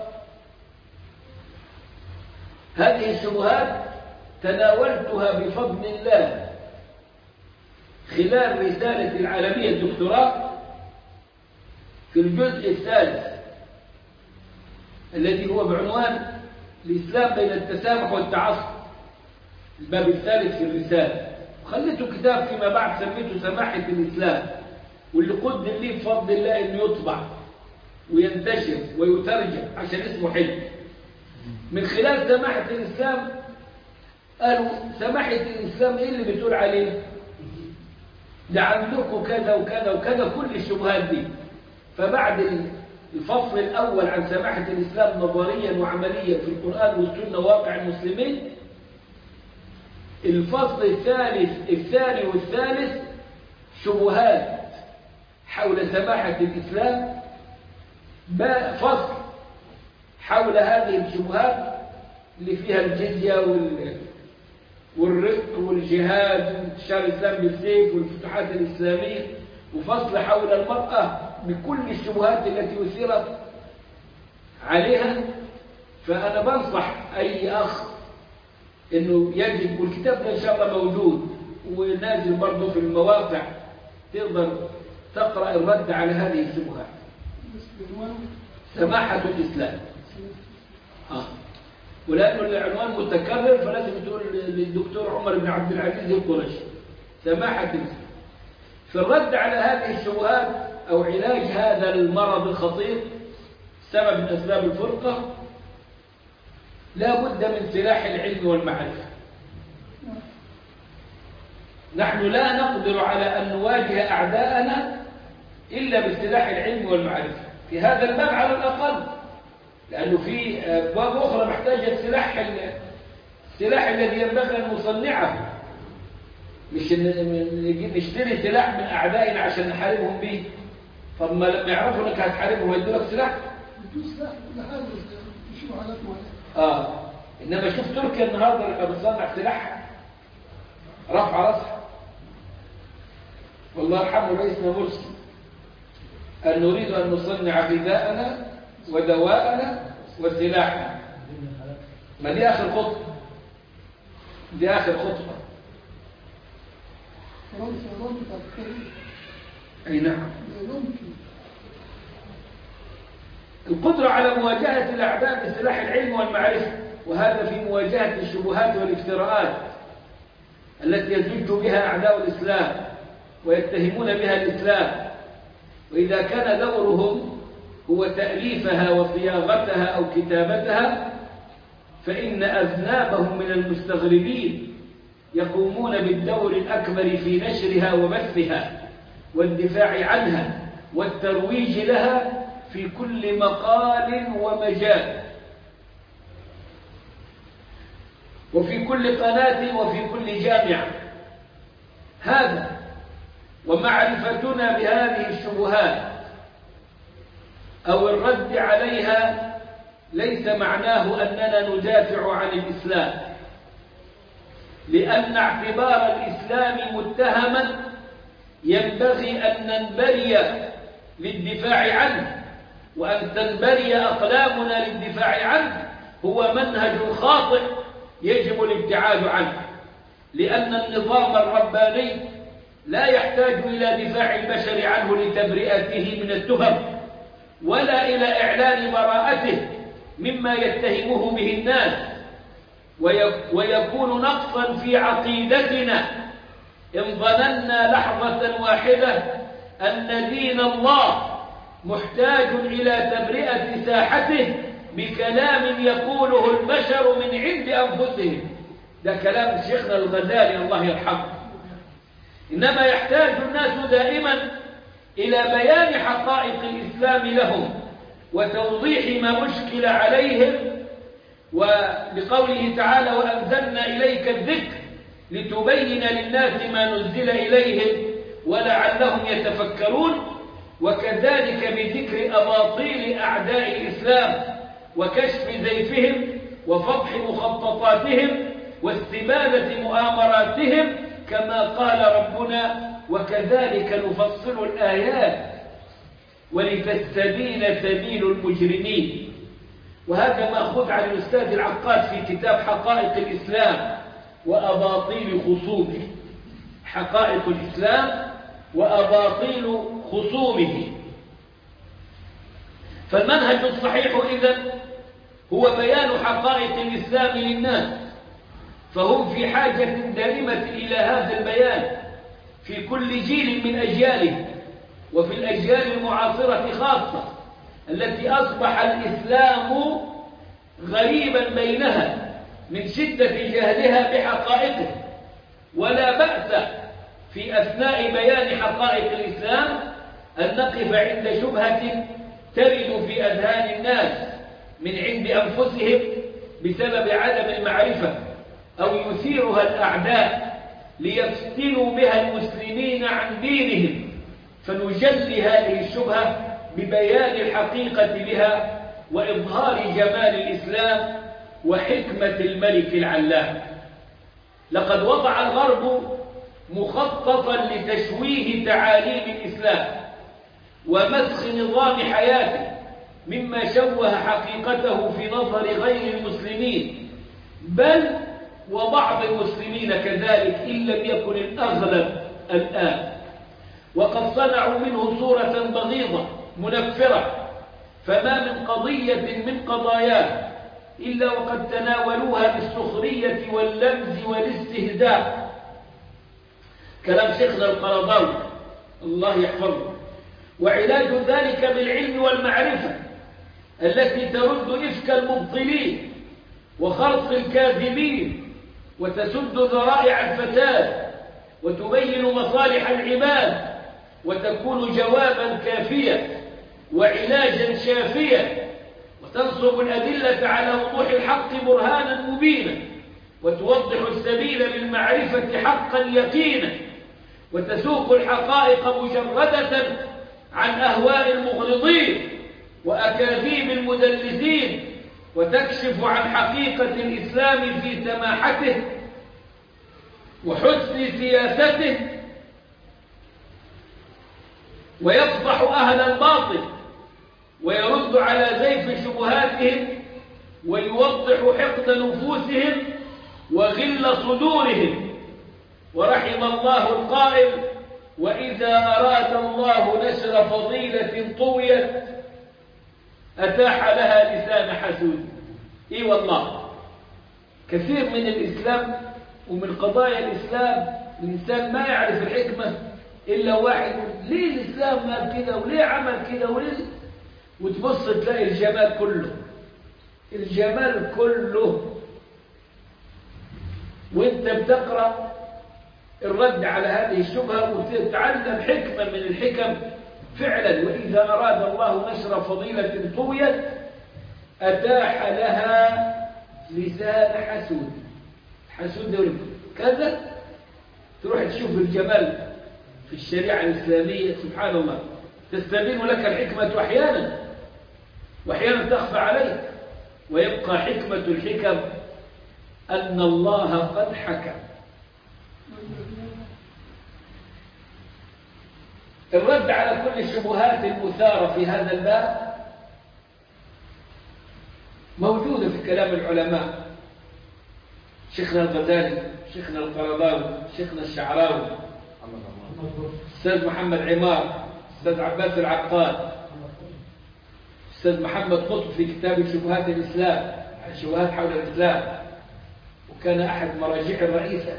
هذه الشبهات تناولتها بفضل الله خلال رسالة العالمية الدكتوراه في الجزء الثالث الذي هو بعنوان الإسلام بين التسامح والتعصب الباب الثالث في الرسالة وخليته كتاب فيما بعد سميته سماحة الإسلام واللي قدم لي بفضل الله انه يطبع وينتشر ويترجم عشان اسمه حلو من خلال سماحة الإسلام قالوا سماحة الإسلام إيه اللي بتقول عليه ده عندكم كذا وكذا وكذا كل الشبهات دي فبعد الفصل الأول عن سماحة الإسلام نظريا وعمليا في القرآن والسنة واقع المسلمين الفصل الثالث الثاني والثالث شبهات حول سماحة الإسلام فصل حول هذه الشبهات اللي فيها الجزية وال... والرق والجهاد وانتشار الإسلام بالسيف والفتوحات الإسلامية وفصل حول المرأة بكل الشبهات التي أثيرت عليها فأنا بنصح أي أخ أنه يجب والكتاب ده إن شاء الله موجود ونازل برضه في المواقع تقدر تقرأ الرد على هذه الشبهات بس بعنوان سماحة الإسلام آه. ولأنه العنوان متكرر فلازم تقول للدكتور عمر بن عبد العزيز القرشي سماحة الإسلام في الرد على هذه الشبهات أو علاج هذا المرض الخطير سبب من أسباب الفرقة لا بد من سلاح العلم والمعرفة نحن لا نقدر على أن نواجه أعداءنا إلا بسلاح العلم والمعرفة في هذا الباب على الأقل لأنه في أبواب أخرى محتاجة السلاح ال- السلاح الذي ينبغي أن نصنعه مش ن- نجيب نشتري سلاح من أعدائنا عشان نحاربهم به طب ما لما يعرفوا انك هتحاربهم هيدوا لك سلاح بدون سلاح كل حاجة يشوفوا حالات معينة اه انما شوف تركيا النهارده لما بتصنع سلاح رفع راسها والله يرحمه رئيسنا مرسي أن نريد أن نصنع غذاءنا ودواءنا وسلاحنا ما دي آخر خطوة دي آخر خطوة فرنسا ربطت التاريخ أي نعم لا يمكن القدرة على مواجهة الأعداء بسلاح العلم والمعرفة وهذا في مواجهة الشبهات والافتراءات التي يزج بها أعداء الإسلام ويتهمون بها الإسلام وإذا كان دورهم هو تأليفها وصياغتها أو كتابتها فإن أذنابهم من المستغربين يقومون بالدور الأكبر في نشرها وبثها والدفاع عنها والترويج لها في كل مقال ومجال وفي كل قناة وفي كل جامعة هذا ومعرفتنا بهذه الشبهات أو الرد عليها ليس معناه أننا ندافع عن الإسلام لأن اعتبار الإسلام متهما ينبغي أن ننبري للدفاع عنه وأن تنبري أقلامنا للدفاع عنه هو منهج خاطئ يجب الابتعاد عنه لأن النظام الرباني لا يحتاج إلى دفاع البشر عنه لتبرئته من التهم ولا إلى إعلان براءته مما يتهمه به الناس ويكون نقصا في عقيدتنا إن ظننا لحظة واحدة أن دين الله محتاج إلى تبرئة ساحته بكلام يقوله البشر من عند أنفسهم ده كلام شيخنا الغزالي الله يرحمه إنما يحتاج الناس دائما إلى بيان حقائق الإسلام لهم وتوضيح ما أشكل عليهم ولقوله تعالى وأنزلنا إليك الذكر لتبين للناس ما نزل إليهم ولعلهم يتفكرون وكذلك بذكر أباطيل أعداء الإسلام وكشف زيفهم وفضح مخططاتهم واستبانة مؤامراتهم كما قال ربنا وكذلك نفصل الآيات ولتستبين سبيل المجرمين وهذا مأخوذ عن الأستاذ العقاد في كتاب حقائق الإسلام وأباطيل خصومه حقائق الإسلام وأباطيل خصومه فالمنهج الصحيح إذن هو بيان حقائق الإسلام للناس فهم في حاجة دائمة إلى هذا البيان في كل جيل من أجياله وفي الأجيال المعاصرة خاصة التي أصبح الإسلام غريبا بينها من شدة جهلها بحقائقه ولا بأس في أثناء بيان حقائق الإسلام أن نقف عند شبهة ترد في أذهان الناس من عند أنفسهم بسبب عدم المعرفة أو يثيرها الأعداء ليفتنوا بها المسلمين عن دينهم فنجلي هذه الشبهة ببيان الحقيقة بها وإظهار جمال الإسلام وحكمة الملك العلام لقد وضع الغرب مخططا لتشويه تعاليم الإسلام ومسخ نظام حياته مما شوه حقيقته في نظر غير المسلمين بل وبعض المسلمين كذلك إن لم يكن الأغلب الآن وقد صنعوا منه صورة بغيضة منفرة فما من قضية من قضاياه إلا وقد تناولوها بالسخرية واللمز والاستهزاء كلام شيخنا القرضاوي الله يحفظه وعلاج ذلك بالعلم والمعرفة التي ترد إفك المبطلين وخرص الكاذبين وتسد ذرائع الفساد وتبين مصالح العباد وتكون جوابا كافيا وعلاجا شافيا وتنصب الأدلة على وضوح الحق برهانا مبينا وتوضح السبيل بالمعرفة حقا يقينا وتسوق الحقائق مجردة عن أهواء المغرضين وأكاذيب المدلسين وتكشف عن حقيقة الإسلام في سماحته وحسن سياسته ويفضح أهل الباطل ويرد على زيف شبهاتهم ويوضح حقد نفوسهم وغل صدورهم ورحم الله القائل وإذا أراد الله نشر فضيلة طويت أتاح لها لسان حسود إي والله كثير من الإسلام ومن قضايا الإسلام الإنسان ما يعرف الحكمة إلا واحد ليه الإسلام قال كده وليه عمل كده وليه وتبص تلاقي الجمال كله الجمال كله وانت بتقرأ الرد على هذه الشبهة وتتعلم حكمة من الحكم فعلا وإذا أراد الله نشر فضيلة طويت أتاح لها لسان حسود حسود ده كذا تروح تشوف الجمال في الشريعة الإسلامية سبحان الله تستبين لك الحكمة أحيانا وأحيانا تخفى عليك ويبقى حكمة الحكم أن الله قد حكم الرد على كل الشبهات المثارة في هذا الباب موجودة في كلام العلماء شيخنا الغزالي شيخنا القرضاوي شيخنا الشعراوي أستاذ محمد عمار أستاذ عباس العقاد أستاذ محمد قطب في كتاب شبهات الإسلام شبهات حول الإسلام وكان أحد مراجع الرئيسة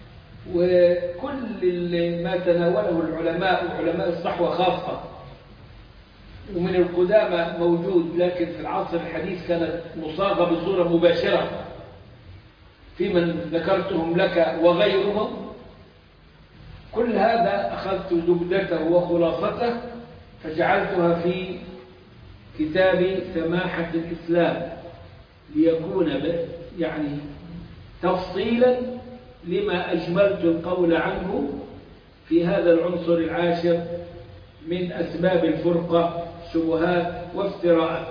وكل ما تناوله العلماء وعلماء الصحوة خاصة ومن القدامى موجود لكن في العصر الحديث كانت مصاغة بصورة مباشرة في من ذكرتهم لك وغيرهم كل هذا أخذت زبدته وخلاصته فجعلتها في كتاب سماحة الإسلام ليكون يعني تفصيلا لما أجملت القول عنه في هذا العنصر العاشر من أسباب الفرقة شبهات وافتراءات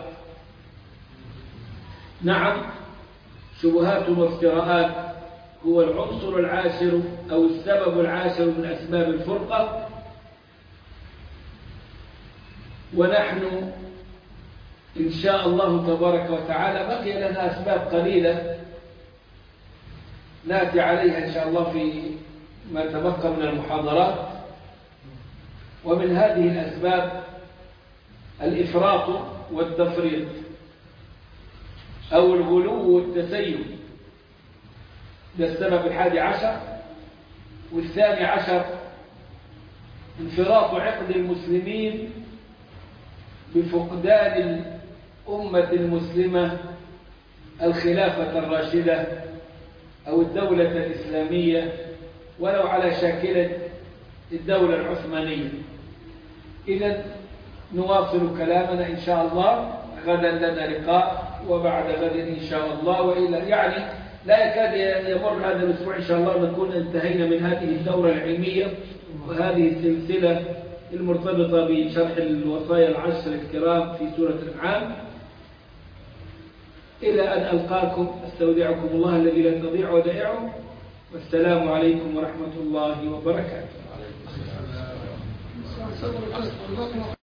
نعم شبهات وافتراءات هو العنصر العاشر أو السبب العاشر من أسباب الفرقة ونحن إن شاء الله تبارك وتعالى بقي لنا أسباب قليلة نأتي عليها إن شاء الله في ما تبقى من المحاضرات ومن هذه الأسباب الإفراط والتفريط أو الغلو والتسيب ده السبب الحادي عشر والثاني عشر انفراط عقد المسلمين بفقدان الأمة المسلمة الخلافة الراشدة أو الدولة الإسلامية ولو على شاكلة الدولة العثمانية إذا نواصل كلامنا إن شاء الله غدا لنا لقاء وبعد غد إن شاء الله وإلى يعني لا يكاد يمر هذا الأسبوع إن شاء الله نكون انتهينا من هذه الدورة العلمية وهذه السلسلة المرتبطة بشرح الوصايا العشر الكرام في سورة الأنعام إلى أن ألقاكم أستودعكم الله الذي لا تضيع ودائعه والسلام عليكم ورحمة الله وبركاته